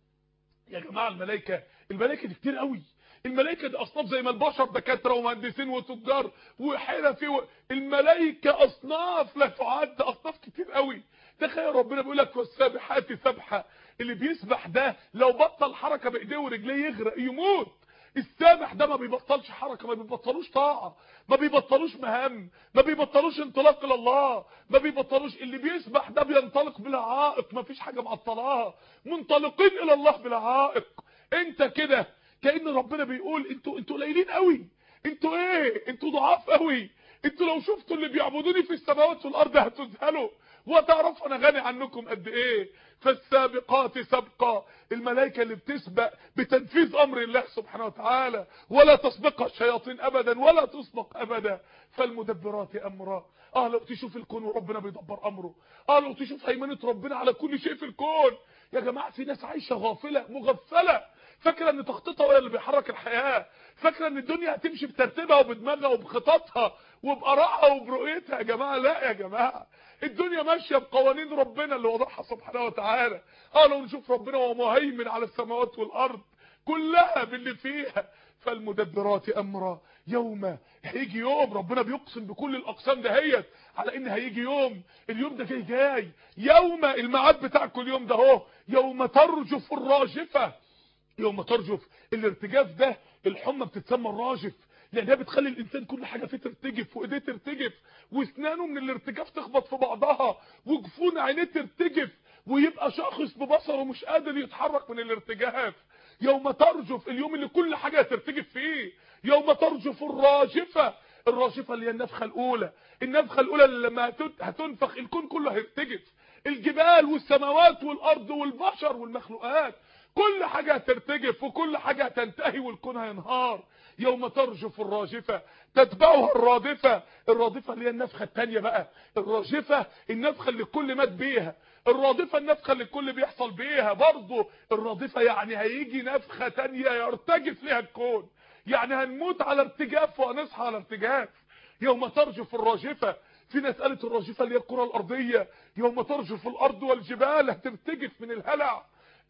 يا جماعه الملائكه الملائكه دي كتير قوي الملائكه دي اصناف زي ما البشر دكاتره ومهندسين وتجار وحرفي و... الملائكه اصناف لا تعد اصناف كتير قوي تخيل ربنا بيقول لك والسابحات سبحه اللي بيسبح ده لو بطل حركه بايديه ورجليه يغرق يموت السابح ده ما بيبطلش حركه ما بيبطلوش طاعه ما بيبطلوش مهام ما بيبطلوش انطلاق الى الله ما بيبطلوش اللي بيسبح ده بينطلق بلا عائق ما فيش حاجه معطلاها منطلقين الى الله بلا عائق انت كده كأن ربنا بيقول انتوا انتوا قليلين قوي انتوا ايه انتوا ضعاف قوي انتوا لو شفتوا اللي بيعبدوني في السماوات والارض هتذهلوا وتعرفوا انا غني عنكم قد ايه فالسابقات سبقا الملائكة اللي بتسبق بتنفيذ امر الله سبحانه وتعالى ولا تسبقها الشياطين ابدا ولا تسبق ابدا فالمدبرات امرا اه لو تشوف الكون وربنا بيدبر امره اه لو تشوف هيمنه ربنا على كل شيء في الكون يا جماعه في ناس عايشه غافله مغفله فاكره ان تخطيطها هو اللي بيحرك الحياه فاكره ان الدنيا هتمشي بترتيبها وبدماغها وبخططها وبارائها وبرؤيتها يا جماعه لا يا جماعه الدنيا ماشيه بقوانين ربنا اللي وضعها سبحانه وتعالى اه لو نشوف ربنا وهو مهيمن على السماوات والارض كلها باللي فيها فالمدبرات امرا يوم هيجي يوم ربنا بيقسم بكل الاقسام دهيت على ان هيجي يوم اليوم ده جاي جاي يوم الميعاد بتاع كل يوم ده اهو يوم ترجف الراجفه يوم ترجف الارتجاف ده الحمى بتتسمى الراجف لانها بتخلي الانسان كل حاجه فيه ترتجف وايديه ترتجف واسنانه من الارتجاف تخبط في بعضها وجفون عينيه ترتجف ويبقى شخص ببصره مش قادر يتحرك من الارتجاف يوم ترجف اليوم اللي كل حاجه ترتجف فيه يوم ترجف الراجفه الراجفه اللي هي النفخه الاولى النفخه الاولى اللي لما هتنفخ الكون كله هيرتجف الجبال والسماوات والارض والبشر والمخلوقات كل حاجة هترتجف وكل حاجة هتنتهي والكون هينهار يوم ترجف الراجفة تتبعها الرادفة الرادفة اللي هي النفخة التانية بقى الراجفة النفخة اللي الكل مات بيها الرادفة النفخة اللي الكل بيحصل بيها برضه الرادفة يعني هيجي نفخة تانية يرتجف ليها الكون يعني هنموت على ارتجاف وهنصحى على ارتجاف يوم ترجف الراجفة في ناس قالت الراجفة اللي هي الكرة الأرضية يوم ترجف الأرض والجبال هترتجف من الهلع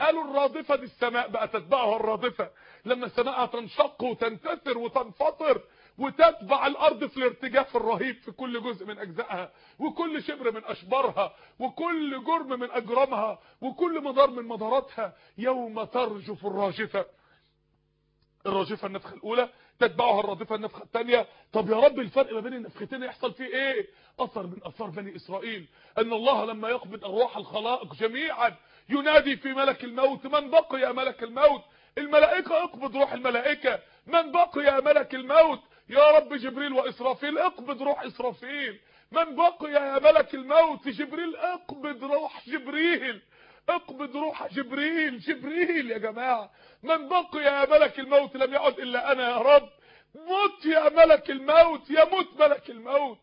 قالوا الرادفة دي السماء بقى تتبعها الرادفة لما السماء تنشق وتنتثر وتنفطر وتتبع الارض في الارتجاف الرهيب في كل جزء من اجزائها وكل شبر من اشبارها وكل جرم من اجرامها وكل مدار من مداراتها يوم ترجف الراجفة الراجفة النفخة الاولى تتبعها الرادفة النفخة الثانية طب يا رب الفرق ما بين النفختين يحصل فيه ايه اثر من اثار بني اسرائيل ان الله لما يقبض ارواح الخلائق جميعا ينادي في ملك الموت من بقي يا ملك الموت الملائكة اقبض روح الملائكة من بقي يا ملك الموت يا رب جبريل واسرافيل اقبض روح اسرافيل من بقي يا ملك الموت جبريل اقبض روح جبريل اقبض روح جبريل جبريل يا جماعة من بقي يا ملك الموت لم يعد الا انا يا رب مت يا ملك الموت يموت ملك الموت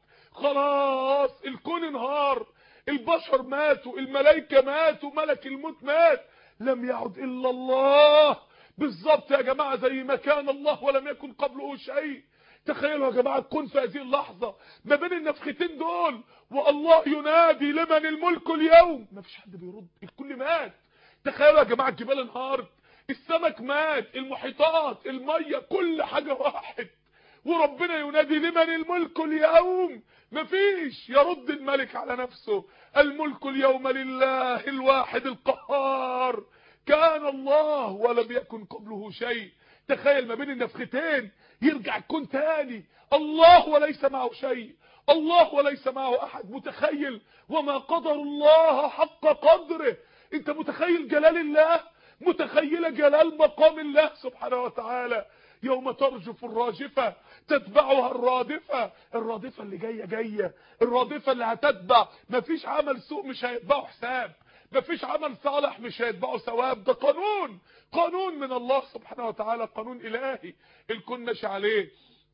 خلاص الكون انهار البشر ماتوا الملائكة ماتوا ملك الموت مات لم يعد الا الله بالظبط يا جماعة زي ما كان الله ولم يكن قبله شيء تخيلوا يا جماعة الكون في هذه اللحظة ما بين النفختين دول والله ينادي لمن الملك اليوم ما فيش حد بيرد الكل مات تخيلوا يا جماعة الجبال انهارت السمك مات المحيطات المية كل حاجة راحت وربنا ينادي لمن الملك اليوم مفيش يرد الملك على نفسه الملك اليوم لله الواحد القهار كان الله ولم يكن قبله شيء تخيل ما بين النفختين يرجع الكون تاني الله وليس معه شيء الله وليس معه احد متخيل وما قدر الله حق قدره انت متخيل جلال الله متخيلة جلال مقام الله سبحانه وتعالى يوم ترجف الراجفة تتبعها الرادفة الرادفة اللي جاية جاية الرادفة اللي هتتبع مفيش عمل سوء مش هيتبعه حساب مفيش عمل صالح مش هيتبعه ثواب ده قانون قانون من الله سبحانه وتعالى قانون إلهي الكون ماشي عليه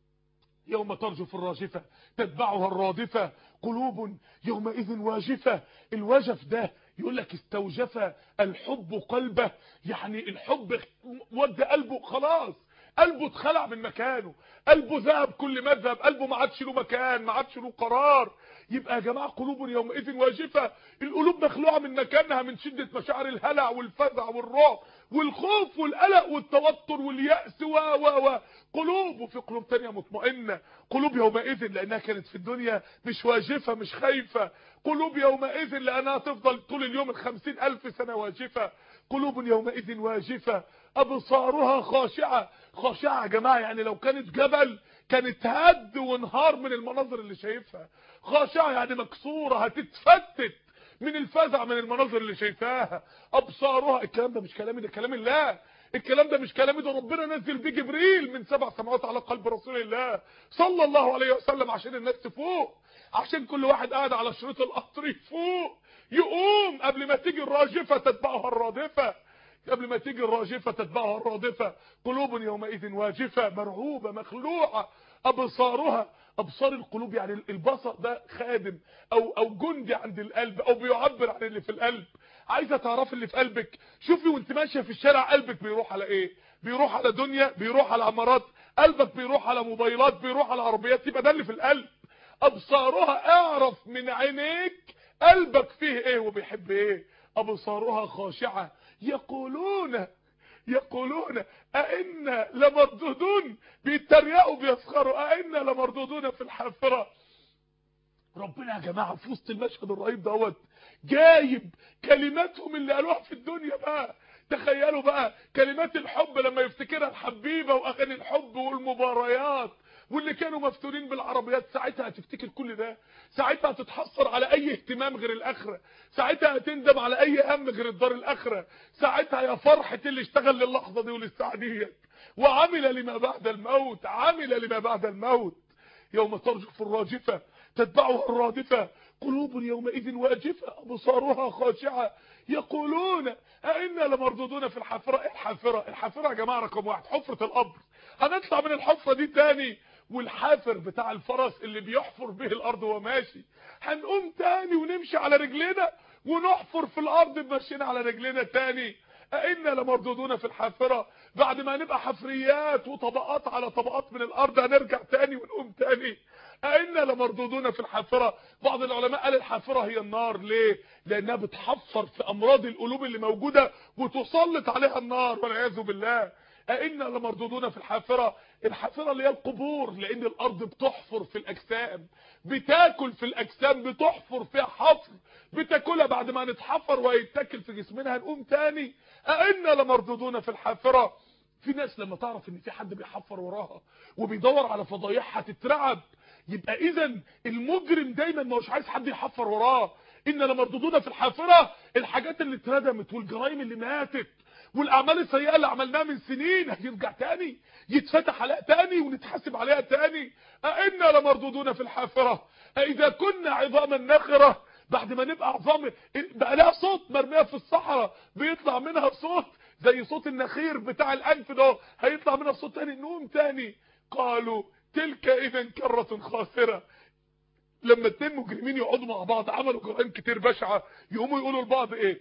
يوم ترجف الراجفة تتبعها الرادفة قلوب يومئذ واجفة الوجف ده يقول لك استوجف الحب قلبه يعني الحب ودى قلبه خلاص قلبه اتخلع من مكانه قلبه ذهب كل ما ذهب قلبه ما عادش له مكان ما عادش له قرار يبقى يا جماعه قلوب يومئذ واجفه القلوب مخلوعه من مكانها من شده مشاعر الهلع والفزع والرعب والخوف والقلق والتوتر واليأس و و و قلوب وفي قلوب تانية مطمئنة قلوب يومئذ لأنها كانت في الدنيا مش واجفة مش خايفة قلوب يومئذ لأنها تفضل طول اليوم الخمسين ألف سنة واجفة قلوب يومئذ واجفة أبصارها خاشعة خاشعة يا جماعة يعني لو كانت جبل كانت هد وانهار من المناظر اللي شايفها خاشعة يعني مكسورة هتتفتت من الفزع من المناظر اللي شايفاها ابصارها الكلام ده مش كلامي ده كلام الله الكلام ده مش كلامي ده ربنا نزل بيه جبريل من سبع سماوات على قلب رسول الله صلى الله عليه وسلم عشان الناس تفوق عشان كل واحد قاعد على شريط القطر يفوق يقوم قبل ما تيجي الراجفة تتبعها الرادفة قبل ما تيجي الراجفة تتبعها الرادفة قلوب يومئذ واجفة مرعوبة مخلوعة أبصارها أبصار القلوب يعني البصر ده خادم أو, أو جندي عند القلب أو بيعبر عن اللي في القلب عايزة تعرف اللي في قلبك شوفي وانت ماشية في الشارع قلبك بيروح على ايه بيروح على دنيا بيروح على عمارات قلبك بيروح على موبايلات بيروح على عربيات يبقى ده اللي في القلب أبصارها اعرف من عينيك قلبك فيه ايه وبيحب ايه أبصارها خاشعة يقولون يقولون أئنا لمردودون بيتريقوا بيسخروا أئنا لمردودون في الحافرة ربنا يا جماعة في وسط المشهد الرهيب دوت جايب كلماتهم اللي قالوها في الدنيا بقى تخيلوا بقى كلمات الحب لما يفتكرها الحبيبة واغاني الحب والمباريات واللي كانوا مفتونين بالعربيات ساعتها هتفتكر كل ده ساعتها هتتحسر على اي اهتمام غير الاخره ساعتها هتندم على اي هم غير الدار الاخره ساعتها يا فرحه اللي اشتغل للحظه دي والساعه ديت وعمل لما بعد الموت عمل لما بعد الموت يوم ترجف الراجفه تتبعها الرادفه قلوب يومئذ واجفه ابصارها خاشعه يقولون أئنا لمردودون في الحافرة ايه الحافرة الحافرة يا جماعة رقم واحد حفرة القبر هنطلع من الحفرة دي تاني والحافر بتاع الفرس اللي بيحفر به الارض وهو ماشي هنقوم تاني ونمشي على رجلنا ونحفر في الارض بمشينا على رجلنا تاني أئنا لمردودون في الحافرة بعد ما نبقى حفريات وطبقات على طبقات من الأرض هنرجع تاني ونقوم تاني أئنا لمردودون في الحافرة بعض العلماء قال الحافرة هي النار ليه لأنها بتحفر في أمراض القلوب اللي موجودة وتسلط عليها النار والعياذ بالله أئنا لمردودون في الحافرة الحافرة اللي هي القبور لأن الأرض بتحفر في الأجسام بتاكل في الأجسام بتحفر فيها حفر بتاكلها بعد ما نتحفر ويتاكل في جسمنا هنقوم تاني أئنا لمردودون في الحافرة في ناس لما تعرف ان في حد بيحفر وراها وبيدور على فضايحها تترعب يبقى اذا المجرم دايما ما هوش عايز حد يحفر وراه ان لمردودون في الحافره الحاجات اللي اتردمت والجرائم اللي ماتت والاعمال السيئه اللي عملناها من سنين هيرجع تاني يتفتح عليها تاني ونتحاسب عليها تاني أئنا لمردودون في الحافره اذا كنا عظاما نخره بعد ما نبقى عظام بقى لها صوت مرميه في الصحراء بيطلع منها صوت زي صوت النخير بتاع الانف ده هيطلع منها صوت تاني نقوم تاني قالوا تلك اذا كرة خاسرة لما اتنين مجرمين يقعدوا مع بعض عملوا جرائم كتير بشعة يقوموا يقولوا لبعض ايه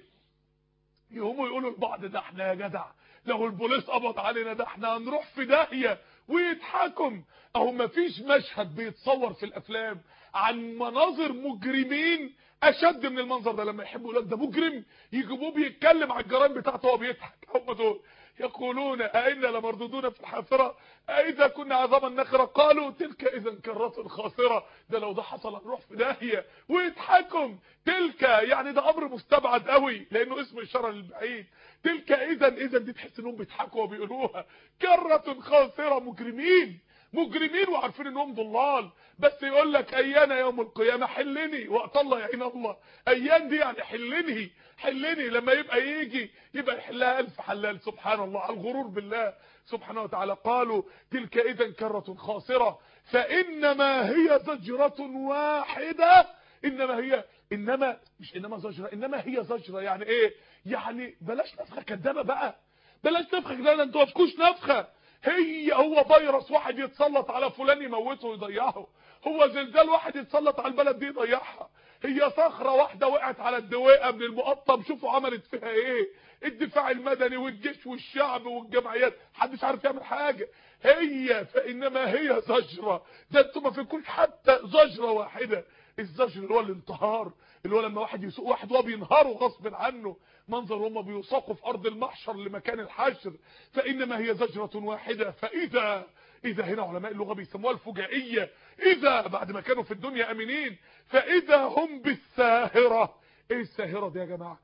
يقوموا يقولوا لبعض ده احنا يا جدع لو البوليس قبض علينا ده احنا هنروح في داهية ويضحكم اهو مفيش مشهد بيتصور في الافلام عن مناظر مجرمين اشد من المنظر ده لما يحبوا يقولوا ده مجرم يجيبوه بيتكلم على الجرائم بتاعته وهو بيضحك هم دول يقولون أئنا لمردودون في الحافرة أئذا كنا عظاما نخرة قالوا تلك إذا كرة خاسرة ده لو ده حصل هنروح في داهية ويضحكم تلك يعني ده أمر مستبعد قوي لأنه اسم إشارة للبعيد تلك إذا إذا دي تحس إنهم بيضحكوا وبيقولوها كرة خاسرة مجرمين مجرمين وعارفين انهم ضلال بس يقول لك ايانا يوم القيامه حلني وقت الله يعين الله ايان دي يعني حلني حلني لما يبقى يجي يبقى يحلها الف حلال سبحان الله على الغرور بالله سبحانه وتعالى قالوا تلك اذا كره خاسره فانما هي زجره واحده انما هي انما مش انما زجره انما هي زجره يعني ايه يعني بلاش نفخه كدابه بقى بلاش نفخه كده انتوا مفكوش نفخه هي هو فيروس واحد يتسلط على فلان يموته ويضيعه هو زلزال واحد يتسلط على البلد دي يضيعها هي صخرة واحدة وقعت على الدويقة من المقطم شوفوا عملت فيها ايه الدفاع المدني والجيش والشعب والجمعيات محدش عارف يعمل حاجة هي فانما هي زجرة ده انتوا ما فيكوش حتى زجرة واحدة الزجر اللي هو الانتهار اللي هو لما واحد يسوق واحد وهو بينهاره غصب عنه منظر هم بيوثقوا في ارض المحشر لمكان الحشر فانما هي زجرة واحدة فاذا اذا هنا علماء اللغة بيسموها الفجائية اذا بعد ما كانوا في الدنيا امنين فاذا هم بالساهرة ايه الساهرة دي يا جماعة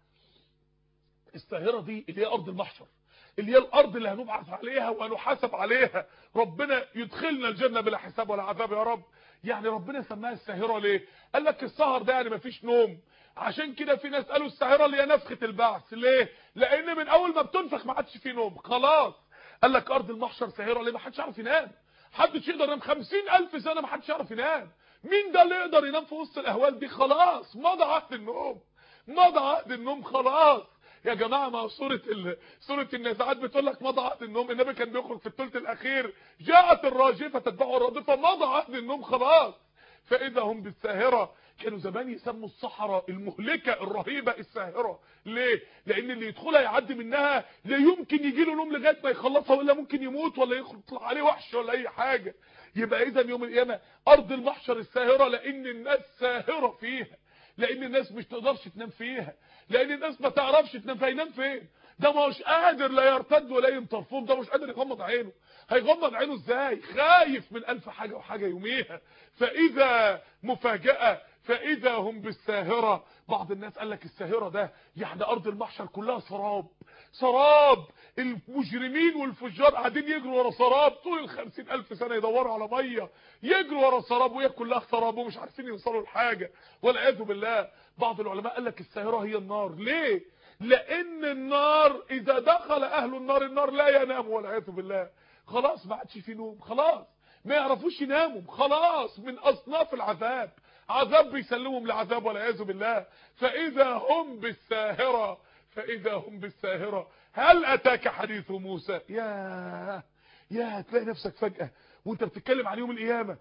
الساهرة دي اللي هي ارض المحشر اللي هي الارض اللي هنبعث عليها وهنحاسب عليها ربنا يدخلنا الجنة بلا حساب ولا عذاب يا رب يعني ربنا سماها الساهرة ليه قال لك السهر ده يعني مفيش نوم عشان كده في ناس قالوا الساهرة اللي هي نفخة البعث ليه لان من اول ما بتنفخ ما عادش في نوم خلاص قال لك ارض المحشر ساهرة ليه ما حدش يعرف ينام حدش يقدر ينام خمسين الف سنة ما حدش يعرف ينام مين ده اللي يقدر ينام في وسط الاهوال دي خلاص مضى عهد النوم مضى عهد النوم خلاص يا جماعه ما سوره ال... سوره النازعات بتقول لك مضى عهد النوم النبي كان بيخرج في الثلث الاخير جاءت الراجفه تتبعه الرادفه مضى عهد النوم خلاص فاذا هم بالساهره كانوا زمان يسموا الصحراء المهلكه الرهيبه الساهره ليه لان اللي يدخلها يعدي منها لا يمكن يجي له نوم لغايه ما يخلصها ولا ممكن يموت ولا يطلع عليه وحش ولا اي حاجه يبقى اذا يوم القيامه ارض المحشر الساهره لان الناس ساهره فيها لان الناس مش تقدرش تنام فيها لان الناس ما تعرفش تنام فيها ينام فين ده مش قادر لا يرتد ولا ينطرفوم ده مش قادر يغمض عينه هيغمض عينه ازاي خايف من الف حاجه وحاجه يوميها فاذا مفاجاه فاذا هم بالساهره بعض الناس قال لك الساهره ده يعني ارض المحشر كلها سراب سراب المجرمين والفجار قاعدين يجروا ورا سراب طول الخمسين الف سنه يدوروا على ميه يجروا ورا سراب وهي كلها سراب ومش عارفين يوصلوا لحاجه والعياذ بالله بعض العلماء قال لك الساهره هي النار ليه لان النار اذا دخل اهل النار النار لا ينام والعياذ بالله خلاص ما عادش في نوم خلاص ما يعرفوش يناموا خلاص من اصناف العذاب عذاب بيسلمهم لعذاب والعياذ بالله فاذا هم بالساهره فاذا هم بالساهره هل اتاك حديث موسى يا يا تلاقي نفسك فجاه وانت بتتكلم عن يوم القيامه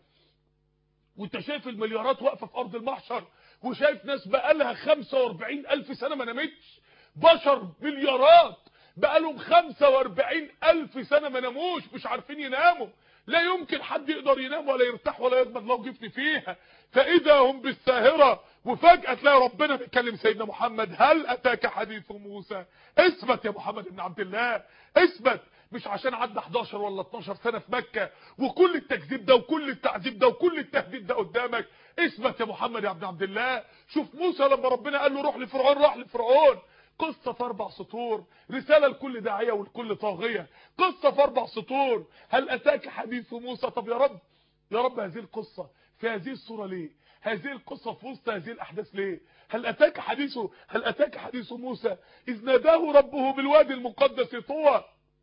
وانت شايف المليارات واقفه في ارض المحشر وشايف ناس بقالها 45 الف سنه ما نامتش بشر مليارات بقالهم 45 الف سنة ما ناموش مش عارفين يناموا لا يمكن حد يقدر ينام ولا يرتاح ولا يضمن لو جفن فيها فاذا هم بالساهرة وفجأة تلاقي ربنا بيكلم سيدنا محمد هل اتاك حديث موسى اثبت يا محمد بن عبد الله اثبت مش عشان عدى 11 ولا 12 سنة في مكة وكل التكذيب ده وكل التعذيب ده وكل التهديد ده قدامك اثبت يا محمد يا عبد عبد الله شوف موسى لما ربنا قال له روح لفرعون راح لفرعون قصة في اربع سطور رسالة لكل داعية ولكل طاغية قصة في اربع سطور هل اتاك حديث موسى طب يا رب يا رب هذه القصة في هذه الصورة ليه هذه القصة في وسط هذه الاحداث ليه هل اتاك حديثه هل اتاك حديث موسى اذ ناداه ربه بالوادي المقدس طوى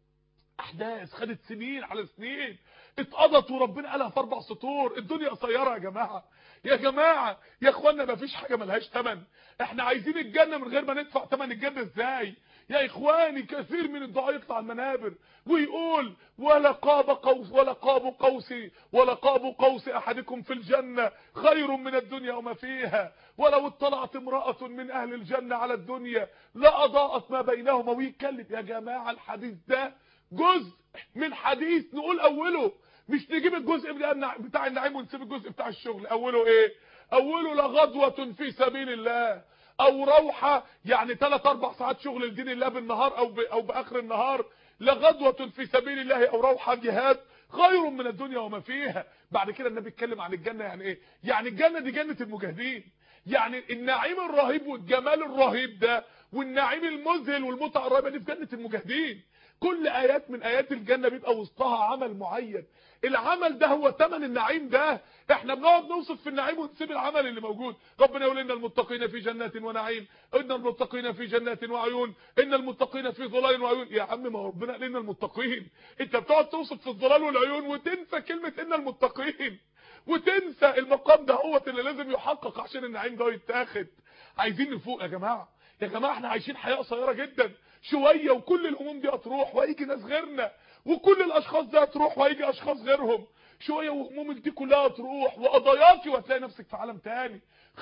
احداث خدت سنين على سنين اتقضت وربنا قالها في اربع سطور الدنيا قصيره يا جماعه يا جماعه يا اخوانا مفيش حاجه ملهاش ثمن احنا عايزين الجنه من غير ما ندفع ثمن الجنه ازاي يا اخواني كثير من الدعاء يطلع المنابر ويقول ولا قاب قوس ولا قاب قوسي ولا قاب قوس احدكم في الجنه خير من الدنيا وما فيها ولو اطلعت امراه من اهل الجنه على الدنيا لاضاءت ما بينهما ويتكلم يا جماعه الحديث ده جزء من حديث نقول اوله مش نجيب الجزء بتاع النعيم ونسيب الجزء بتاع الشغل اوله ايه اوله لغدوة في سبيل الله او روحة يعني 3 4 ساعات شغل لدين الله بالنهار او ب... او باخر النهار لغدوة في سبيل الله او روحة جهاد خير من الدنيا وما فيها بعد كده النبي اتكلم عن الجنة يعني ايه يعني الجنة دي جنة المجاهدين يعني النعيم الرهيب والجمال الرهيب ده والنعيم المذهل والمتعة الرهيبة دي في جنة المجاهدين كل ايات من ايات الجنة بيبقى وسطها عمل معين العمل ده هو ثمن النعيم ده احنا بنقعد نوصف في النعيم ونسيب العمل اللي موجود ربنا يقول ان المتقين في جنات ونعيم ان المتقين في جنات وعيون ان المتقين في ظلال وعيون يا عم ما ربنا قال ان المتقين انت بتقعد توصف في الظلال والعيون وتنسى كلمة ان المتقين وتنسى المقام ده هو اللي لازم يحقق عشان النعيم ده يتاخد عايزين نفوق يا جماعه يا جماعه احنا عايشين حياه قصيره جدا شويه وكل الهموم دي هتروح وهيجي ناس غيرنا وكل الاشخاص دي هتروح وهيجي اشخاص غيرهم شويه وهمومك دي كلها تروح وقضاياكي وهتلاقي نفسك في عالم تاني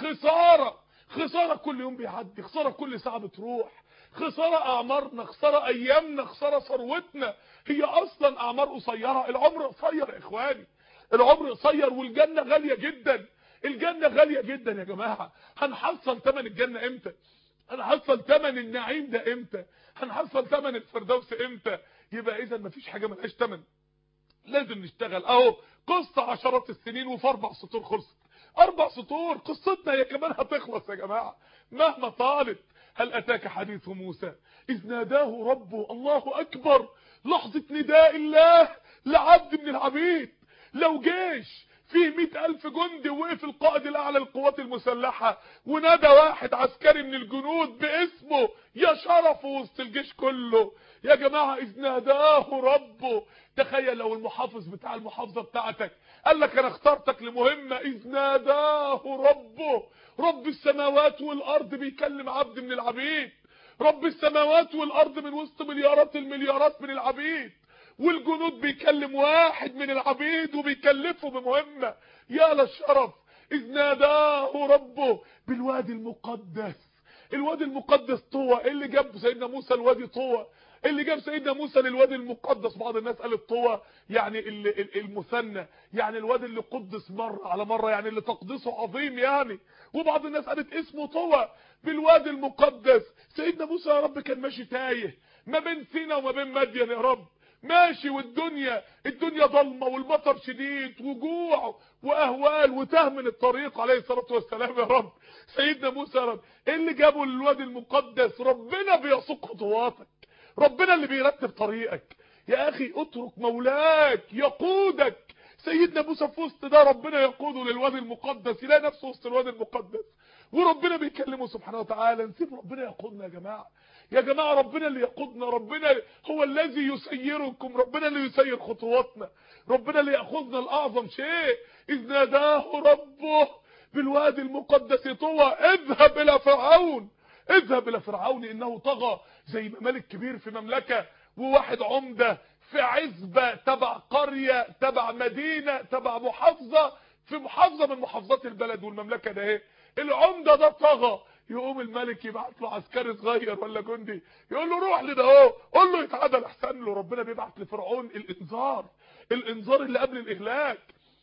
خساره خساره كل يوم بيعدي خساره كل ساعه بتروح خساره اعمارنا خساره ايامنا خساره ثروتنا هي اصلا اعمار قصيره العمر قصير يا اخواني العمر قصير والجنه غاليه جدا الجنه غاليه جدا يا جماعه هنحصل ثمن الجنه امتى هنحصل ثمن النعيم ده امتى هنحصل ثمن الفردوس امتى يبقى اذا مفيش حاجه ملهاش ثمن لازم نشتغل اهو قصه عشرات السنين وفي اربع سطور خلصت اربع سطور قصتنا هي كمان هتخلص يا جماعه مهما طالت هل اتاك حديث موسى اذ ناداه ربه الله اكبر لحظه نداء الله لعبد من العبيد لو جيش فيه مئة ألف جندي وقف القائد الأعلى للقوات المسلحة ونادى واحد عسكري من الجنود باسمه يا شرف وسط الجيش كله يا جماعة إذ ناداه ربه تخيل لو المحافظ بتاع المحافظة بتاعتك قال لك أنا اخترتك لمهمة إذ ناداه ربه رب السماوات والأرض بيكلم عبد من العبيد رب السماوات والأرض من وسط مليارات المليارات من العبيد والجنود بيكلم واحد من العبيد وبيكلفه بمهمة يا للشرف إذ ناداه ربه بالوادي المقدس الوادي المقدس طوى ايه اللي جاب سيدنا موسى الوادي طوى اللي جاب سيدنا موسى للوادي المقدس بعض الناس قالت طوى يعني المثنى يعني الوادي اللي قدس مرة على مرة يعني اللي تقدسه عظيم يعني وبعض الناس قالت اسمه طوى بالوادي المقدس سيدنا موسى يا رب كان ماشي تايه ما بين سينا وما بين مدين يا رب ماشي والدنيا الدنيا ضلمه والمطر شديد وجوع واهوال وتاه من الطريق عليه الصلاه والسلام يا رب سيدنا موسى يا رب ايه اللي جابه للوادي المقدس ربنا بيسوق خطواتك ربنا اللي بيرتب طريقك يا اخي اترك مولاك يقودك سيدنا موسى في وسط ده ربنا يقوده للوادي المقدس يلاقي نفسه وسط الوادي المقدس وربنا بيكلمه سبحانه وتعالى نسيب ربنا يقودنا يا جماعه يا جماعة ربنا اللي يقودنا ربنا هو الذي يسيركم ربنا اللي يسير خطواتنا ربنا اللي يأخذنا الأعظم شيء إذ ناداه ربه بالوادي المقدس طوى اذهب إلى فرعون اذهب إلى فرعون إنه طغى زي ما ملك كبير في مملكة وواحد عمدة في عزبة تبع قرية تبع مدينة تبع محافظة في محافظة من محافظات البلد والمملكة ده ايه العمدة ده طغى يقوم الملك يبعت له عسكري صغير ولا جندي يقول له روح لده اهو قول له يتعدل احسن له ربنا بيبعت لفرعون الانذار الانذار اللي قبل الاهلاك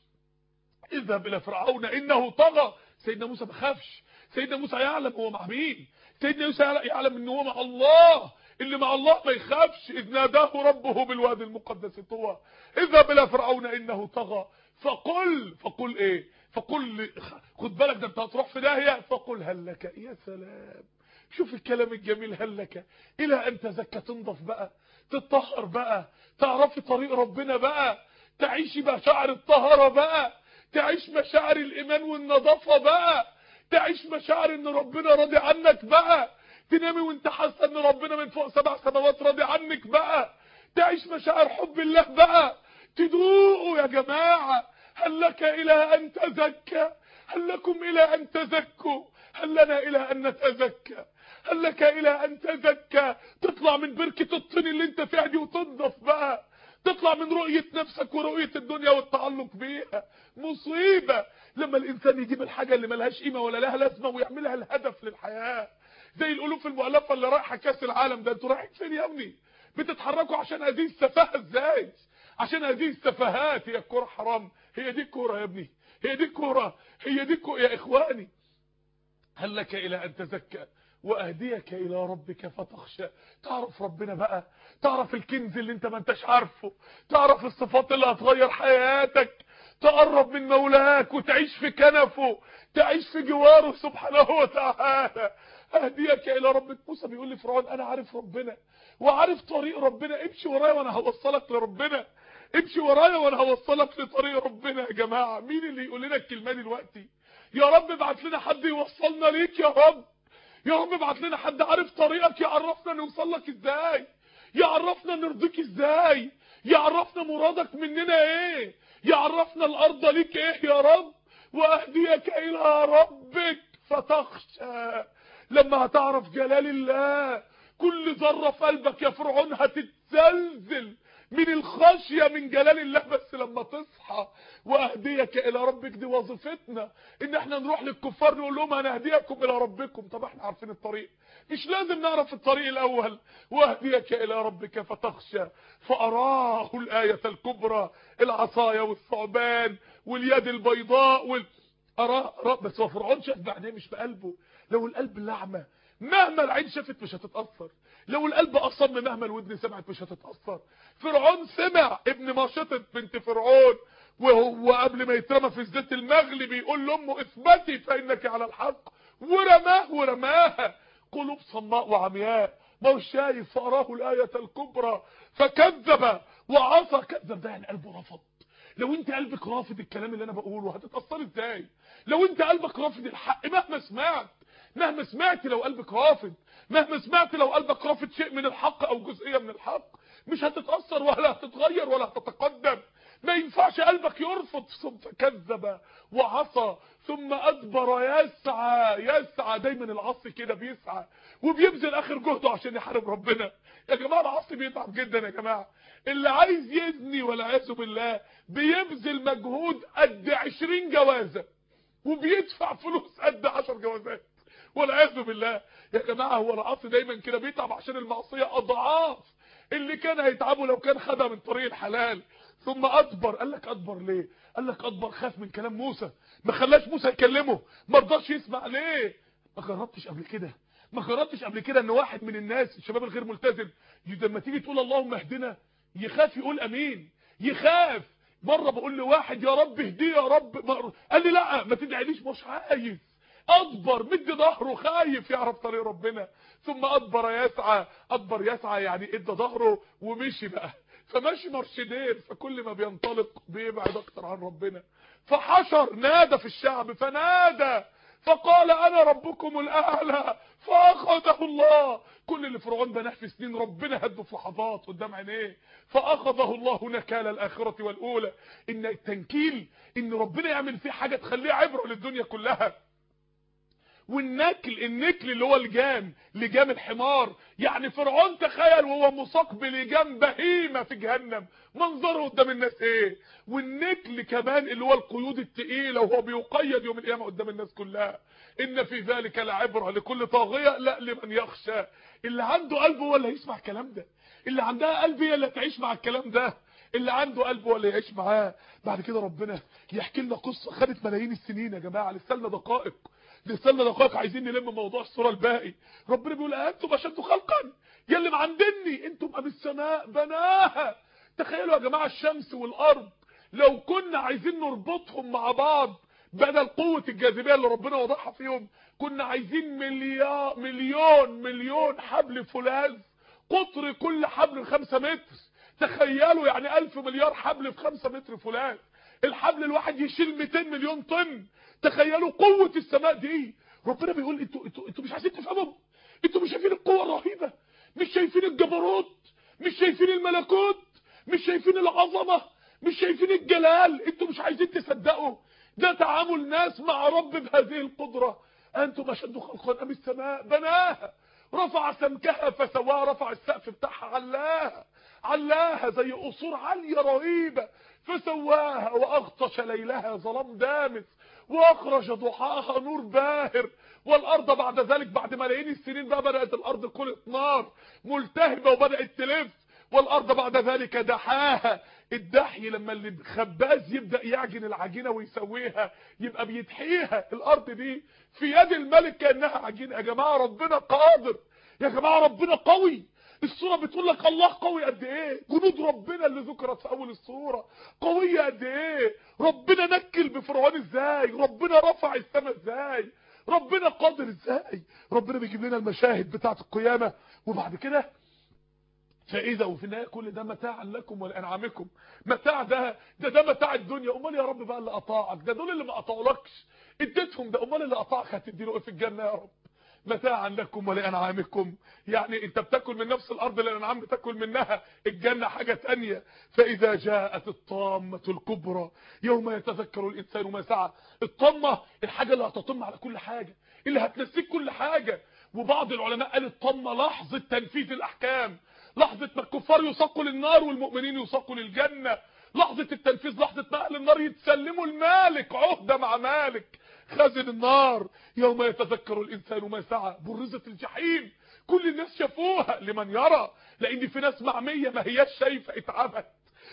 اذهب الى فرعون انه طغى سيدنا موسى ما خافش سيدنا موسى يعلم هو مع مين سيدنا موسى يعلم ان هو مع الله اللي مع الله ما يخافش اذ ناداه ربه بالوادي المقدس طوى اذهب الى فرعون انه طغى فقل فقل ايه فقل خد بالك ده انت هتروح في داهيه فقل هل لك يا سلام شوف الكلام الجميل هل لك الى ان تزكى تنضف بقى تتطهر بقى تعرفي طريق ربنا بقى تعيشي مشاعر الطهاره بقى تعيش مشاعر الايمان والنظافه بقى تعيش مشاعر ان ربنا راضي عنك بقى تنامي وانت حاسه ان ربنا من فوق سبع سماوات راضي عنك بقى تعيش مشاعر حب الله بقى تدوقوا يا جماعه هل لك الى ان تزكى هل لكم الى ان تزكوا هل لنا الى ان نتزكى هل لك الى ان تزكى تطلع من بركه الطين اللي انت فيها دي وتنضف بقى تطلع من رؤية نفسك ورؤية الدنيا والتعلق بيها مصيبة لما الإنسان يجيب الحاجة اللي ملهاش قيمة ولا لها لازمة ويعملها الهدف للحياة زي الألوف المؤلفة اللي رايحة كاس العالم ده انتوا رايحين فين يا ابني بتتحركوا عشان هذه السفاهة ازاي عشان هذه السفاهات هي الكورة حرام هي دي الكورة يا ابني هي دي الكورة هي دي الكورة يا إخواني هل لك إلى أن تزكى واهديك الى ربك فتخشى تعرف ربنا بقى تعرف الكنز اللي انت ما انتش عارفه تعرف الصفات اللي هتغير حياتك تقرب من مولاك وتعيش في كنفه تعيش في جواره سبحانه وتعالى اهديك الى ربك موسى بيقول لفرعون انا عارف ربنا وعارف طريق ربنا امشي ورايا وانا هوصلك لربنا امشي ورايا وانا هوصلك لطريق ربنا يا جماعه مين اللي يقول لنا الكلمه دي دلوقتي يا رب ابعت لنا حد يوصلنا ليك يا رب يا رب ابعت لنا حد عارف طريقك يعرفنا نوصل لك ازاي يعرفنا نرضيك ازاي يعرفنا مرادك مننا ايه يعرفنا الارض ليك ايه يا رب واهديك الى ربك فتخشى لما هتعرف جلال الله كل ذره في قلبك يا فرعون هتتزلزل من الخشيه من جلال الله بس لما تصحى واهديك الى ربك دي وظيفتنا ان احنا نروح للكفار نقول لهم انا اهديكم الى ربكم طب احنا عارفين الطريق مش لازم نعرف الطريق الاول واهديك الى ربك فتخشى فاراه الايه الكبرى العصايه والثعبان واليد البيضاء وال اراه أراه بس هو فرعون شاف بعدين مش بقلبه لو القلب لعمه مهما العين شافت مش هتتاثر لو القلب اصم مهما الودن سمعت مش هتتاثر فرعون سمع ابن ماشطه بنت فرعون وهو قبل ما يترمى في الزيت المغلي بيقول لامه اثبتي فانك على الحق ورماه ورماها قلوب صماء وعمياء ما هو شايف فاراه الايه الكبرى فكذب وعصى كذب ده يعني قلبه رفض لو انت قلبك رافض الكلام اللي انا بقوله هتتاثر ازاي لو انت قلبك رافض الحق مهما سمعت مهما سمعت لو قلبك رافض مهما سمعت لو قلبك رافض شيء من الحق او جزئيه من الحق مش هتتاثر ولا هتتغير ولا هتتقدم ما ينفعش قلبك يرفض ثم كذب وعصى ثم ادبر يسعى يسعى دايما العصي كده بيسعى وبيبذل اخر جهده عشان يحارب ربنا يا جماعه العصي بيتعب جدا يا جماعه اللي عايز يزني والعياذ بالله بيبذل مجهود قد 20 جوازه وبيدفع فلوس قد 10 جوازات والعياذ بالله يا جماعه هو العصي دايما كده بيتعب عشان المعصيه اضعاف اللي كان هيتعبه لو كان خدها من طريق الحلال ثم ادبر قال لك ادبر ليه قال لك ادبر خاف من كلام موسى ما خلاش موسى يكلمه ما رضاش يسمع ليه ما جربتش قبل كده ما جربتش قبل كده ان واحد من الناس الشباب الغير ملتزم لما تيجي تقول اللهم اهدنا يخاف يقول امين يخاف مره بقول لواحد يا رب اهديه يا رب مر... قال لي لا ما تدعيليش مش عايز ادبر مد ظهره خايف يعرف طريق ربنا ثم ادبر يسعى ادبر يسعى يعني ادى ظهره ومشي بقى فماشي مرشدين فكل ما بينطلق بيبعد اكتر عن ربنا فحشر نادى في الشعب فنادى فقال انا ربكم الاعلى فاخذه الله كل اللي فرعون بناه في سنين ربنا هده في لحظات قدام عينيه فاخذه الله نكال الاخره والاولى ان التنكيل ان ربنا يعمل فيه حاجه تخليه عبره للدنيا كلها والنكل النكل اللي هو الجام لجام الحمار يعني فرعون تخيل وهو مساق بلجام بهيمة في جهنم منظره قدام الناس ايه والنكل كمان اللي هو القيود التقيلة وهو بيقيد يوم القيامة قدام الناس كلها ان في ذلك لعبرة لكل طاغية لا لمن يخشى اللي عنده قلب هو اللي هيسمع الكلام ده اللي عندها قلب هي اللي هتعيش مع الكلام ده اللي عنده قلب هو اللي يعيش معاه بعد كده ربنا يحكي لنا قصة خدت ملايين السنين يا جماعة لسه لنا دقائق لسه لنا دقائق عايزين نلم موضوع الصورة الباقي ربنا بيقول انتم اشد خلقا يا اللي معندني انتم ام السماء بناها تخيلوا يا جماعة الشمس والارض لو كنا عايزين نربطهم مع بعض بدل قوة الجاذبية اللي ربنا وضعها فيهم كنا عايزين مليار مليون مليون حبل فولاذ قطر كل حبل خمسة متر تخيلوا يعني ألف مليار حبل في خمسة متر فولاذ الحبل الواحد يشيل 200 مليون طن تخيلوا قوة السماء دي ربنا بيقول انتوا انتوا انتوا مش عايزين تفهموا انتوا مش شايفين القوة الرهيبة مش شايفين الجبروت مش شايفين الملكوت مش شايفين العظمة مش شايفين الجلال انتوا مش عايزين تصدقوا ده تعامل ناس مع رب بهذه القدرة انتم اشد خلقا ام السماء بناها رفع سمكها فسواها رفع السقف بتاعها علاها علاها زي قصور عالية رهيبة فسواها واغطش ليلها ظلام دامس واخرج ضحاها نور باهر والارض بعد ذلك بعد ملايين السنين بقى بدات الارض كلت نار ملتهبه وبدات تلف والارض بعد ذلك دحاها الدحي لما اللي خباز يبدا يعجن العجينه ويسويها يبقى بيدحيها الارض دي في يد الملك كانها عجينه يا جماعه ربنا قادر يا جماعه ربنا قوي الصوره بتقول لك الله قوي قد ايه جنود ربنا اللي ذكرت في اول الصوره قويه قد ايه ربنا نكل بفرعون ازاي ربنا رفع السماء ازاي ربنا قادر ازاي ربنا بيجيب لنا المشاهد بتاعه القيامه وبعد كده فاذا وفي النهايه كل ده متاعا لكم ولانعامكم متاع ده ده ده متاع الدنيا امال يا رب بقى اللي قطعك ده دول اللي ما قطعولكش اديتهم ده امال اللي قطعك هتدي له ايه في الجنه يا رب متاعا لكم ولانعامكم يعني انت بتاكل من نفس الارض اللي الانعام بتاكل منها الجنه حاجه تانية فاذا جاءت الطامه الكبرى يوم يتذكر الانسان ما سعى الطامه الحاجه اللي هتطم على كل حاجه اللي هتنسيك كل حاجه وبعض العلماء قال الطامه لحظه تنفيذ الاحكام لحظه ما الكفار يساقوا للنار والمؤمنين يساقوا للجنه لحظه التنفيذ لحظه ما اهل النار يتسلموا المالك عهده مع مالك خازن النار يوم يتذكر الانسان ما سعى برزت الجحيم كل الناس شافوها لمن يرى لان في ناس معميه ما هياش شايفه اتعبت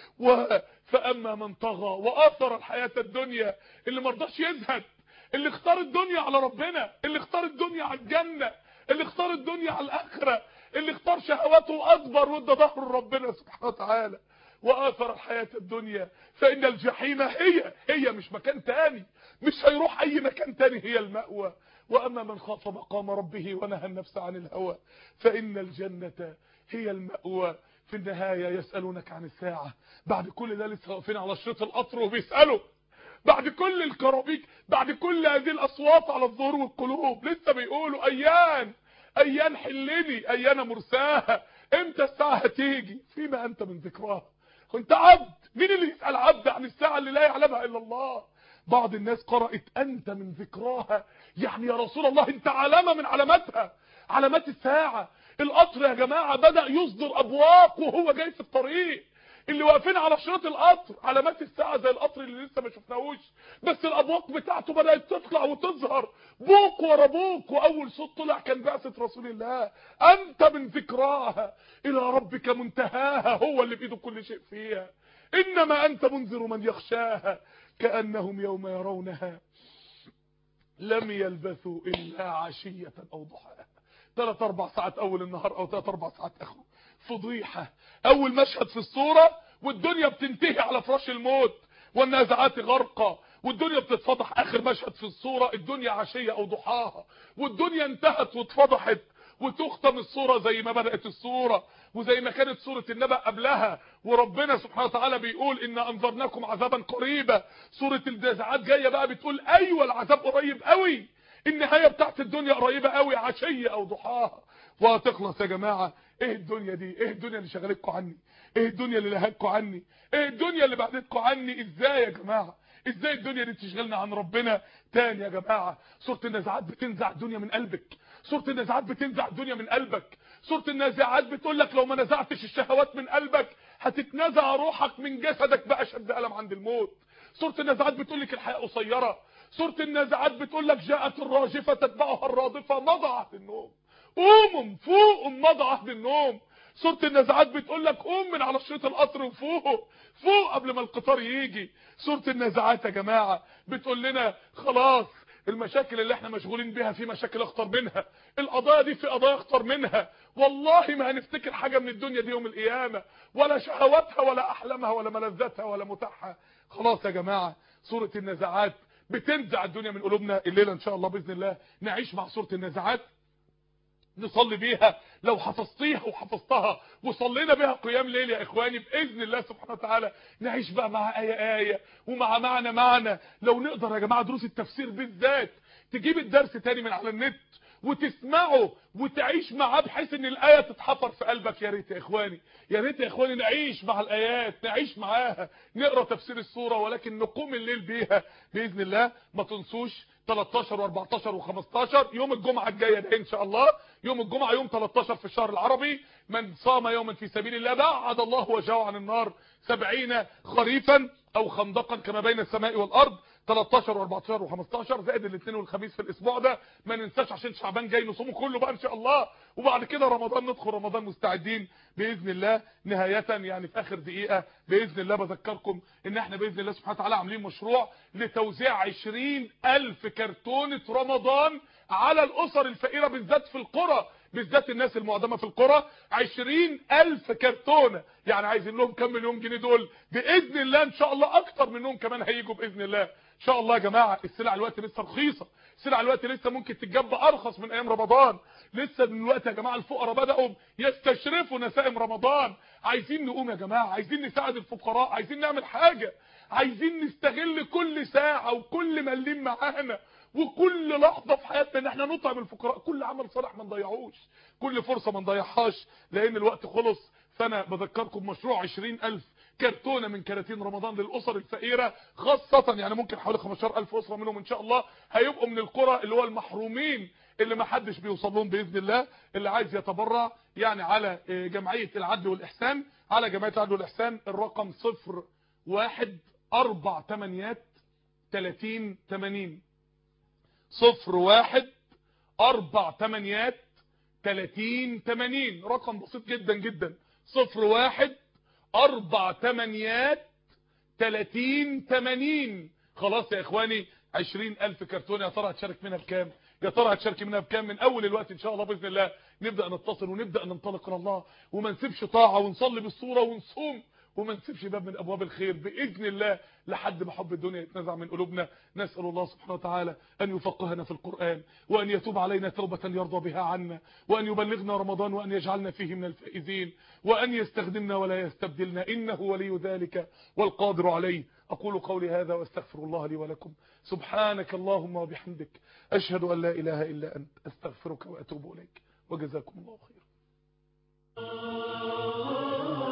و فاما من طغى واثر الحياه الدنيا اللي ما رضاش يزهد اللي اختار الدنيا على ربنا اللي اختار الدنيا على الجنه اللي اختار الدنيا على الاخره اللي اختار شهواته اكبر وادى ظهره لربنا سبحانه وتعالى واثر الحياه الدنيا فان الجحيم هي هي مش مكان تاني مش هيروح اي مكان تاني هي المأوى واما من خاف مقام ربه ونهى النفس عن الهوى فان الجنه هي المأوى في النهايه يسالونك عن الساعه بعد كل ده لسه واقفين على شريط القطر وبيسالوا بعد كل الكرابيك بعد كل هذه الاصوات على الظهور والقلوب لسه بيقولوا ايان ايان حلني ايان مرساها امتى الساعه هتيجي فيما انت من ذكراها كنت عبد مين اللي يسال عبد عن الساعه اللي لا يعلمها الا الله بعض الناس قرأت انت من ذكراها يعني يا رسول الله انت علامه من علاماتها علامات الساعه القطر يا جماعه بدا يصدر ابواق وهو جاي في الطريق اللي واقفين على شريط القطر علامات الساعه زي القطر اللي لسه ما شفناهوش بس الابواق بتاعته بدات تطلع وتظهر بوق ورا بوق واول صوت طلع كان بعثه رسول الله انت من ذكراها الى ربك منتهاها هو اللي بايده كل شيء فيها انما انت منذر من يخشاها كانهم يوم يرونها لم يلبثوا الا عشيه او ضحاها ثلاث اربع ساعات اول النهار او ثلاث اربع ساعات اخره فضيحه اول مشهد في الصوره والدنيا بتنتهي على فراش الموت والنازعات غرقه والدنيا بتتفضح اخر مشهد في الصوره الدنيا عشيه او ضحاها والدنيا انتهت واتفضحت وتختم الصوره زي ما بدات الصوره وزي ما كانت سوره النبأ قبلها وربنا سبحانه وتعالى بيقول ان انذرناكم عذابا قريبا سوره النازعات جايه بقى بتقول ايوه العذاب قريب قوي النهايه بتاعت الدنيا قريبه قوي عشيه او ضحاها وهتخلص يا جماعه ايه الدنيا دي ايه الدنيا اللي شغلتكم عني ايه الدنيا اللي لهتكم عني ايه الدنيا اللي بعدتكم عني ازاي يا جماعه ازاي الدنيا دي تشغلنا عن ربنا تاني يا جماعه سوره النازعات بتنزع الدنيا من قلبك سوره النازعات بتنزع الدنيا من قلبك سوره النازعات بتقول لك لو ما نزعتش الشهوات من قلبك هتتنزع روحك من جسدك باشد الم عند الموت سوره النازعات بتقول لك الحياه قصيره سوره النازعات بتقول لك جاءت الراجفه تتبعها الرادفه مضى عهد النوم قوموا فوقوا مضى عهد النوم سوره النازعات بتقول لك قوم من على شريط القطر وفوق فوق قبل ما القطار يجي سوره النازعات يا جماعه بتقول لنا خلاص المشاكل اللي احنا مشغولين بيها في مشاكل اخطر منها القضايا دي في قضايا اخطر منها والله ما هنفتكر حاجه من الدنيا دي يوم القيامه ولا شهواتها ولا احلامها ولا ملذاتها ولا متعها خلاص يا جماعه سوره النازعات بتنزع الدنيا من قلوبنا الليله ان شاء الله باذن الله نعيش مع سوره النازعات نصلي بيها لو حفظتيها وحفظتها وصلينا بيها قيام ليل يا اخواني باذن الله سبحانه وتعالى نعيش بقى مع ايه ايه ومع معنى معنى لو نقدر يا جماعه دروس التفسير بالذات تجيب الدرس تاني من على النت وتسمعه وتعيش معاه بحيث ان الايه تتحفر في قلبك يا ريت يا اخواني يا ريت يا اخواني نعيش مع الايات نعيش معاها نقرا تفسير السوره ولكن نقوم الليل بيها باذن الله ما تنسوش 13 و14 و15 يوم الجمعه الجايه ده ان شاء الله يوم الجمعه يوم 13 في الشهر العربي من صام يوما في سبيل الله بعد الله وجهه عن النار 70 خريفا او خندقا كما بين السماء والارض 13 و14 و15 زائد الاثنين والخميس في الاسبوع ده ما ننساش عشان شعبان جاي نصومه كله بقى ان شاء الله وبعد كده رمضان ندخل رمضان مستعدين باذن الله نهايه يعني في اخر دقيقه باذن الله بذكركم ان احنا باذن الله سبحانه وتعالى عاملين مشروع لتوزيع 20000 كرتونه رمضان على الاسر الفقيره بالذات في القرى بالذات الناس المعدمه في القرى 20000 كرتونه يعني عايزين لهم كام مليون جنيه دول باذن الله ان شاء الله اكتر منهم كمان هيجوا باذن الله ان شاء الله يا جماعه السلع الوقت لسه رخيصه السلع الوقت لسه ممكن تتجاب ارخص من ايام رمضان لسه دلوقتي يا جماعه الفقراء بداوا يستشرفوا نسائم رمضان عايزين نقوم يا جماعه عايزين نساعد الفقراء عايزين نعمل حاجه عايزين نستغل كل ساعه وكل مليم معانا وكل لحظه في حياتنا ان احنا نطعم الفقراء كل عمل صالح ما نضيعوش كل فرصه ما نضيعهاش لان الوقت خلص فانا بذكركم مشروع 20000 كرتونه من كراتين رمضان للاسر الفقيره خاصه يعني ممكن حوالي 15000 اسره منهم ان شاء الله هيبقوا من القرى اللي هو المحرومين اللي ما حدش بيوصل لهم باذن الله اللي عايز يتبرع يعني على جمعيه العدل والاحسان على جمعيه العدل والاحسان الرقم 0 1 4 8 30 80 صفر واحد اربع تمانيات تلاتين تمانين رقم بسيط جدا جدا صفر واحد اربع تمانيات تلاتين تمانين خلاص يا اخواني عشرين الف كرتون يا ترى هتشارك منها بكام يا ترى هتشارك منها بكام من اول الوقت ان شاء الله باذن الله نبدا نتصل ونبدا ننطلق الى الله وما نسيبش طاعه ونصلي بالصوره ونصوم وما نسيبش باب من ابواب الخير باذن الله لحد ما حب الدنيا يتنزع من قلوبنا نسال الله سبحانه وتعالى ان يفقهنا في القران وان يتوب علينا توبه يرضى بها عنا وان يبلغنا رمضان وان يجعلنا فيه من الفائزين وان يستخدمنا ولا يستبدلنا انه ولي ذلك والقادر عليه اقول قولي هذا واستغفر الله لي ولكم سبحانك اللهم وبحمدك اشهد ان لا اله الا انت استغفرك واتوب اليك وجزاكم الله خيرا